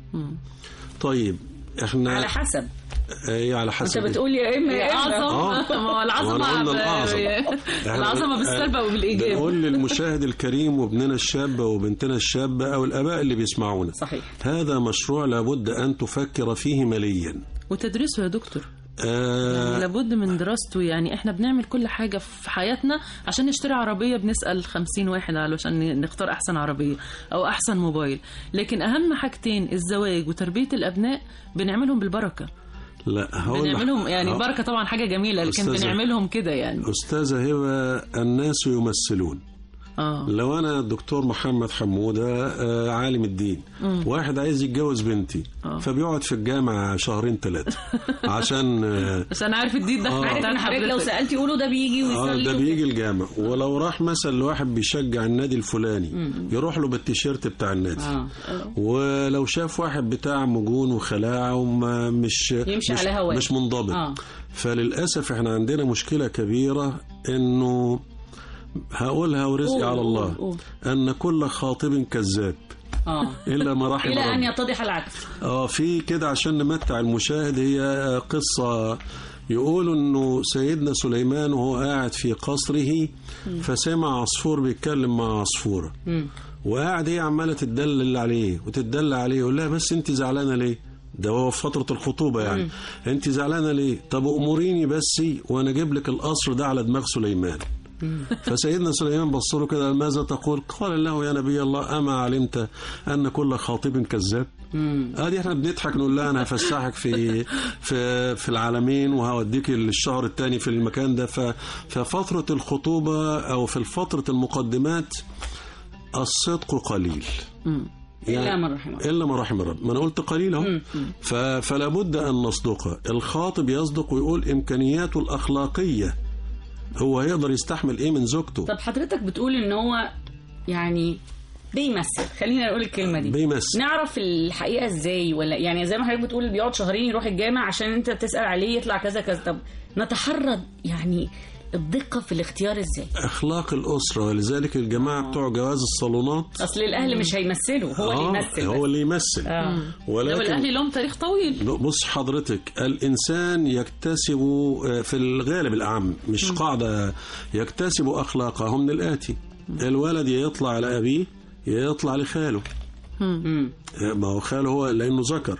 طيب احنا على حسب ايه على انت حسب بتقول يا اما يا اما اعظم آه. ما هو العظمه وأنا قلنا الأعظم. إحنا العظمه بالسلب بن- وبالايجاب بنقول للمشاهد الكريم وابننا الشاب وبنتنا الشابة أو الآباء اللي بيسمعونا صحيح هذا مشروع لابد أن تفكر فيه ماليا وتدرسه يا دكتور آه لابد من دراسته يعني احنا بنعمل كل حاجة في حياتنا عشان نشتري عربية بنسأل خمسين واحد علشان نختار أحسن عربية أو أحسن موبايل لكن أهم حاجتين الزواج وتربية الأبناء بنعملهم بالبركة لا هقول لك- بنعملهم يعني آه. بركة طبعا حاجة جميلة لكن أستاذة. بنعملهم كده يعني أستاذة هبة الناس يمثلون اه لو أنا الدكتور محمد حمودة آه عالم الدين واحد عايز يتجوز بنتي فبيقعد في الجامعة شهرين ثلاثة عشان آه عشان عارف الدين ده آه. عارف بتاع ان حضرتك لو حضرتك. سالت يقولوا ده بيجي اه ويصلي ده وكده. بيجي الجامع ولو راح مثلا لواحد بيشجع النادي الفلاني يروح له بالتيشيرت بتاع النادي اه ولو شاف واحد بتاع مجون وخلاعه وما مش يمشي مش, على هواه. مش منضبط آه. فللاسف احنا عندنا مشكله كبيره انه هقولها ورزقي قول، على قول، الله قول. ان كل خاطب كذاب اه الا ما رحم الى ان ربي يتضح العكس اه في كده عشان نمتع المشاهد هي قصة يقولوا انه سيدنا سليمان وهو قاعد في قصره فسمع عصفور بيتكلم مع عصفورة وقاعد هي عمالة تدلل عليه وتدل عليه يقول لها بس انت زعلانة ليه ده هو في فترة الخطوبة يعني انت زعلانة ليه طب اموريني بس وانا اجيب لك القصر ده على دماغ سليمان فسيدنا سليمان بص له كده ماذا تقول قال له يا نبي الله أما علمت أن كل خاطب كذاب ادي احنا بنضحك نقول لها انا هفسحك في في في العالمين وهوديك الشهر الثاني في المكان ده ف- ففتره الخطوبه او في فتره المقدمات الصدق قليل الا من رحم الله. الا ما رحم رب ما انا قلت قليل اهو ف- فلا بد ان نصدق الخاطب يصدق ويقول امكانياته الاخلاقيه هو هيقدر يستحمل ايه من زوجته طب حضرتك بتقول ان هو يعني بيمثل خلينا نقول الكلمه دي بيمثل. نعرف الحقيقه ازاي ولا يعني زي ما حضرتك بتقول بيقعد شهرين يروح الجامع عشان انت تسال عليه يطلع كذا كذا طب نتحرى يعني الدقه في الاختيار ازاي اخلاق الاسره ولذلك الجماعه بتوع جواز الصالونات اصل الاهل مش هيمثلوا هو اللي آه، يمثل هو بس. اللي يمثل آه. لو ولكن الاهلي لهم تاريخ طويل بص حضرتك الإنسان يكتسب آه، في الغالب الأعم مش قاعدة يكتسب أخلاقه من الآتي الولد يا يطلع على أبيه يا يطلع لخاله مم. آه، ما هو خاله هو لأنه ذكر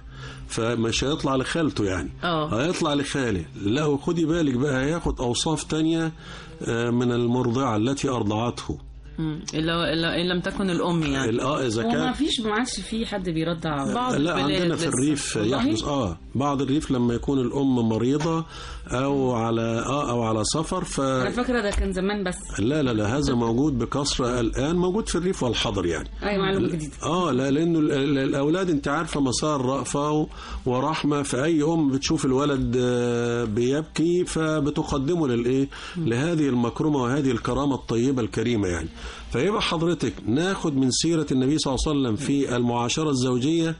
فمش هيطلع لخالته يعني اه. هيطلع لخاله لا وخدي بالك بقى هياخد أوصاف تانية آه، من المرضعة التي أرضعته مم. إلا إلا إن لم تكن الأم يعني اه إذا هو ما كان فيش ما عادش في حد بيرضع بعض لا البلاد عندنا في لسه. الريف والله؟ يحدث اه بعض الريف لما يكون الام مريضه او على اه او على سفر ف انا فاكره ده كان زمان بس لا لا لا هذا موجود بكثره الان موجود في الريف والحضر يعني ايوه معلومه جديده اه لا لانه ال- ال- الاولاد انت عارفه مسار رأفه و- ورحمه فاي ام بتشوف الولد آه، بيبكي فبتقدمه للايه لهذه المكرمه وهذه الكرامه الطيبه الكريمه يعني فيبقى حضرتك ناخد من سيره النبي صلى الله عليه وسلم في المعاشره الزوجيه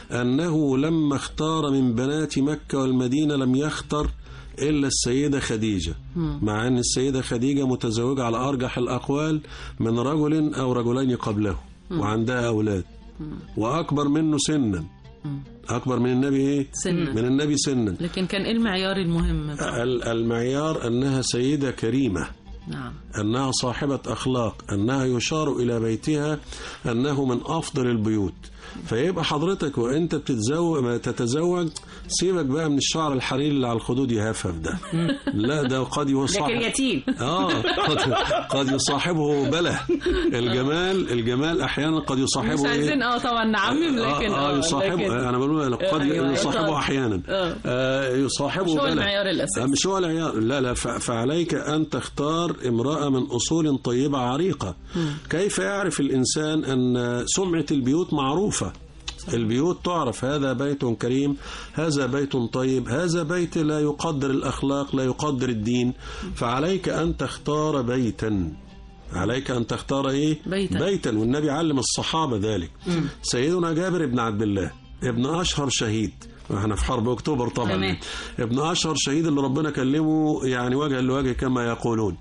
انه لما اختار من بنات مكه والمدينه لم يختر إلا السيدة خديجة مع أن السيدة خديجة متزوجة على أرجح الأقوال من رجل أو رجلين قبله وعندها أولاد وأكبر منه سنا أكبر من النبي إيه؟ سنا. من النبي سنا لكن كان إيه المعيار المهم بقى؟ ال- المعيار أنها سيدة كريمة نعم أنها صاحبة أخلاق أنها يشار إلى بيتها أنه من أفضل البيوت فيبقى حضرتك وانت بتتزوج ما تتزوج سيبك بقى من الشعر الحريري اللي على الخدود يهفف ده لا ده قد يصاحب لكن يتيم اه قد, قد يصاحبه بله الجمال الجمال احيانا قد يصاحبه مش إيه؟ عايزين اه طبعا نعمم لكن اه, آه يصاحبه لكن- انا بقول قد أيوة، يصاحبه طبعاً. احيانا آه. آه يصاحبه مش هو بلى. المعيار الأساسي. آه مش هو العيار لا لا ف- فعليك ان تختار امراه من اصول طيبه عريقه كيف يعرف الانسان ان سمعه البيوت معروفه البيوت تعرف هذا بيت كريم هذا بيت طيب هذا بيت لا يقدر الأخلاق لا يقدر الدين فعليك أن تختار بيتا عليك أن تختار إيه بيتا. بيتا والنبي علم الصحابة ذلك سيدنا جابر بن عبد الله ابن أشهر شهيد احنا في حرب اكتوبر طبعا تمام. ابن اشهر شهيد اللي ربنا كلمه يعني وجها لوجه كما يقولون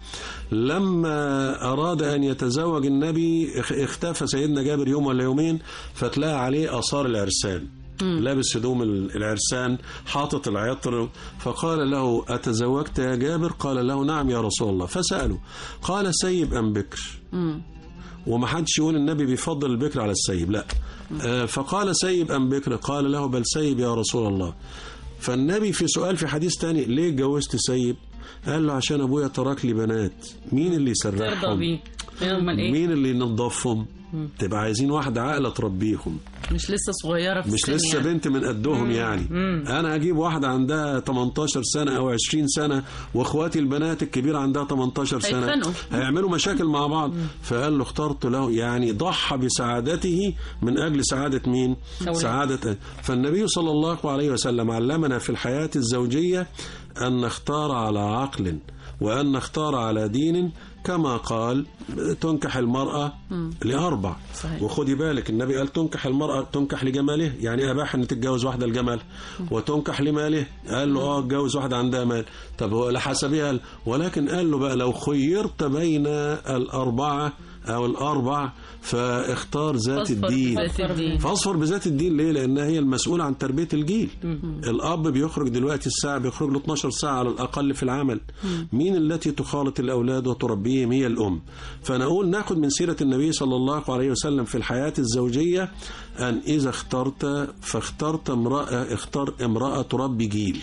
لما اراد ان يتزوج النبي اخ- اختفى سيدنا جابر يوم ولا يومين فتلاقى عليه اثار العرسان لابس هدوم ال- العرسان حاطط العطر فقال له أتزوجت يا جابر قال له نعم يا رسول الله فسأله قال سيب أم بكر وما حدش يقول النبي بيفضل البكر على السيب لا آه، فقال سيب أم بكر قال له بل سيب يا رسول الله فالنبي في سؤال في حديث تاني ليه اتجوزت سيب قال له عشان ابويا ترك لي بنات مين اللي ترضى يسرحهم بيه امال ايه مين اللي ينظفهم تبقى عايزين واحدة عاقلة تربيهم مش لسه صغيرة في مش السن لسه يعني. بنت من قدهم يعني انا اجيب واحده عندها 18 سنه او 20 سنه واخواتي البنات الكبيره عندها 18 سنه هيتخانقوا. هيعملوا مشاكل مع بعض فقال له اخترت له يعني ضحى بسعادته من اجل سعاده مين أولاد. سعاده فالنبي صلى الله عليه وسلم علمنا في الحياه الزوجيه ان نختار على عقل وان نختار على دين كما قال تنكح المرأة لأربع صحيح. وخدي بالك النبي قال تنكح المرأة تنكح لجماله يعني أباح أن تتجوز واحدة لجمال وتنكح لماله قال له اه اتجوز واحدة عندها مال طب هو لحسبها قال ولكن قال له بقى لو خيرت بين الأربعة أو الأربع فاختار ذات أصفر الدين بذات الدين. فاصفر بذات الدين ليه؟ لأنها هي المسؤولة عن تربية الجيل. الأب بيخرج دلوقتي الساعة بيخرج له 12 ساعة على الأقل في العمل. مين التي تخالط الأولاد وتربيهم؟ هي الأم. فنقول ناخد من سيرة النبي صلى الله عليه وسلم في الحياة الزوجية أن إذا اخترت فاخترت امرأة اختار امرأة تربي جيل.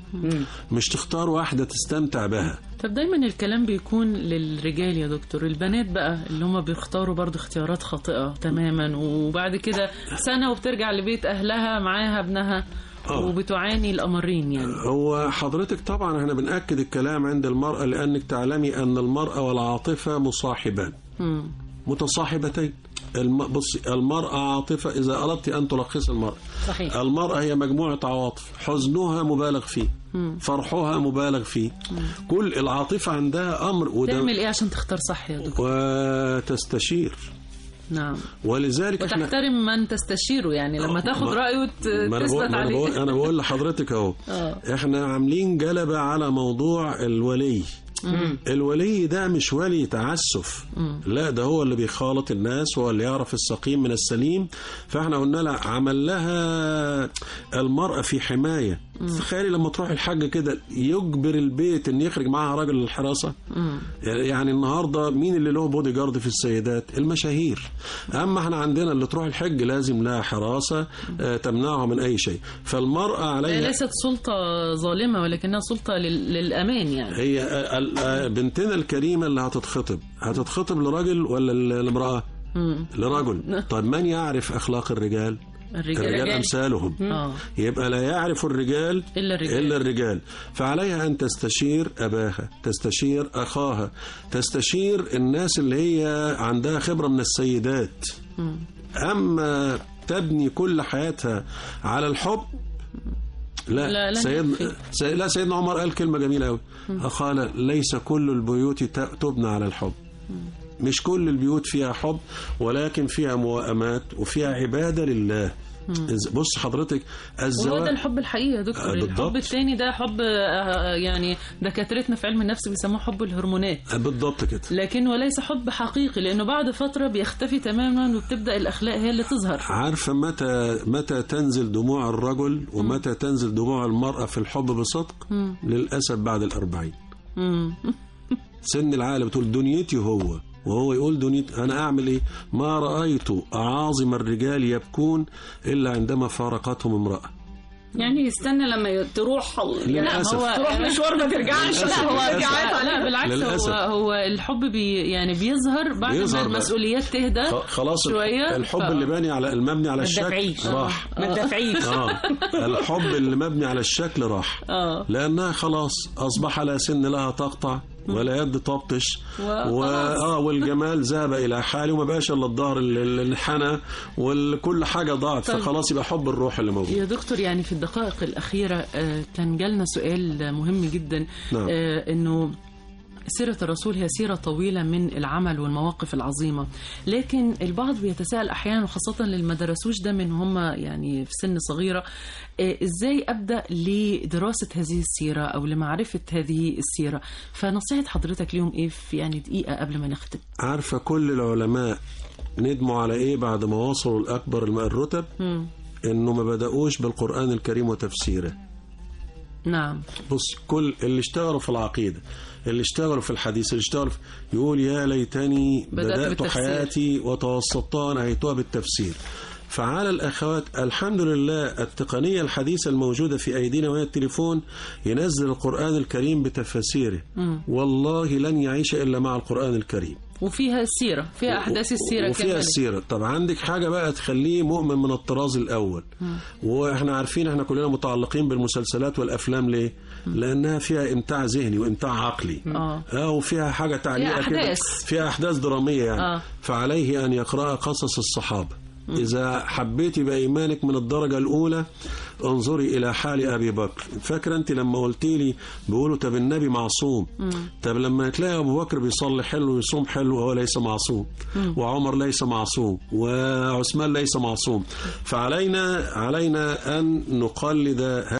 مش تختار واحدة تستمتع بها. طب دايما الكلام بيكون للرجال يا دكتور البنات بقى اللي هم بيختاروا برضو اختيارات خاطئة تماما وبعد كده سنة وبترجع لبيت أهلها معاها ابنها آه. وبتعاني الأمرين يعني هو حضرتك طبعا احنا بنأكد الكلام عند المرأة لأنك تعلمي أن المرأة والعاطفة مصاحبان مم. متصاحبتين الم... بصي المرأة عاطفة إذا أردت أن تلخص المرأة صحيح المرأة هي مجموعة عواطف حزنها مبالغ فيه فرحها مبالغ فيه كل العاطفة عندها أمر وده تعمل إيه عشان تختار صح يا دكتور وتستشير نعم ولذلك احنا وتحترم من تستشيره يعني لما تاخد ما- رأيه ما انا بقول, تثبت ما أنا بقول, عليه أنا بقول لحضرتك اهو آه. احنا عاملين جلبة على موضوع الولي الولي ده مش ولي تعسف لا ده هو اللي بيخالط الناس هو اللي يعرف السقيم من السليم فاحنا قلنا لها عمل لها المرأة في حماية تخيلي لما تروح الحج كده يجبر البيت ان يخرج معاها راجل للحراسة يعني النهاردة مين اللي له بودي جارد في السيدات المشاهير اما احنا عندنا اللي تروح الحج لازم لها حراسة آه، تمنعها من اي شيء فالمرأة هي عليها ليست سلطة ظالمة ولكنها سلطة لل- للأمان يعني هي آه، ال- آه، بنتنا الكريمة اللي هتتخطب هتتخطب لراجل ولا ل- لامرأة مم. لرجل طيب من يعرف أخلاق الرجال الرجال الرجال أمثالهم آه. يبقى لا يعرف الرجال إلا الرجال. إلا الرجال فعليها أن تستشير أباها تستشير أخاها تستشير الناس اللي هي عندها خبرة من السيدات أما تبني كل حياتها على الحب لا, لا، لن سيد... يكفي. سي... لا سيدنا عمر قال كلمة جميلة أوي قال ليس كل البيوت ت- تبنى على الحب مش كل البيوت فيها حب ولكن فيها موائمات وفيها عبادة لله إز- بص حضرتك وهو الزواج ده الحب الحقيقي يا دكتور آه، بالضبط. الحب التاني ده حب آه، يعني دكاترتنا في علم النفس بيسموه حب الهرمونات بالضبط كده لكن وليس حب حقيقي لانه بعد فتره بيختفي تماما وبتبدا الاخلاق هي اللي تظهر عارفة متى متى تنزل دموع الرجل ومتى تنزل دموع المرأة في الحب بصدق للأسف بعد الأربعين مم. سن العالم بتقول دنيتي هو وهو يقول دنيت أنا أعمل إيه ما رأيت أعاظم الرجال يبكون إلا عندما فارقتهم امرأة يعني يستنى لما ي- تروح للأسف. لا هو تروح مشوار ما ترجعش للأسف. لا هو للأسف. رجعت لا بالعكس للأسف. هو هو الحب بي يعني بيظهر بعد بيظهر ما بقى. المسؤوليات تهدى خ- خلاص شويه الحب ف- اللي باني على المبني على ما الشكل تدافعيش راح ما تدافعيش اه الحب اللي مبني على الشكل راح اه لانها خلاص اصبح لا سن لها تقطع ولا يد تبطش وخلاص. و... اه والجمال ذهب الى حاله وما بقاش الا الظهر اللي اللي انحنى وكل حاجه ضاعت طيب. فخلاص يبقى حب الروح اللي موجود يا دكتور يعني في الدقائق الأخيرة آه، كان جالنا سؤال مهم جدا نعم. آه، إنه سيرة الرسول هي سيرة طويلة من العمل والمواقف العظيمة لكن البعض بيتساءل أحيانا وخاصة اللي ما درسوش ده من هم يعني في سن صغيرة آه، إزاي أبدأ لدراسة هذه السيرة أو لمعرفة هذه السيرة فنصيحة حضرتك ليهم إيه في يعني دقيقة قبل ما نختم عارفه كل العلماء ندموا على ايه بعد ما وصلوا لاكبر الم- الرتب مم. انه ما بداوش بالقران الكريم وتفسيره نعم بص كل اللي اشتغلوا في العقيدة اللي اشتغلوا في الحديث اللي اشتغلوا في يقول يا ليتني بدأت بدأت, بالتفسير. حياتي وتوسطتها نهيتها بالتفسير فعلى الأخوات الحمد لله التقنية الحديثة الموجودة في أيدينا وهي التليفون ينزل القرآن الكريم بتفاسيره والله لن يعيش إلا مع القرآن الكريم وفيها السيرة فيها أحداث السيرة وفيها كمان. السيرة طب عندك حاجة بقى تخليه مؤمن من الطراز الأول واحنا عارفين احنا كلنا متعلقين بالمسلسلات والأفلام ليه لأنها فيها إمتاع ذهني وإمتاع عقلي آه. اه وفيها حاجة تعليقة فيها كده أحداث. فيها أحداث درامية يعني آه. فعليه أن يقرأ قصص الصحابة إذا حبيتي بإيمانك من الدرجة الأولى انظري إلى حال أبي بكر فاكرة أنت لما قلت لي بيقولوا طب النبي معصوم طب لما تلاقي أبو بكر بيصلي حلو ويصوم حلو وهو ليس معصوم وعمر ليس معصوم وعثمان ليس معصوم فعلينا علينا أن نقلد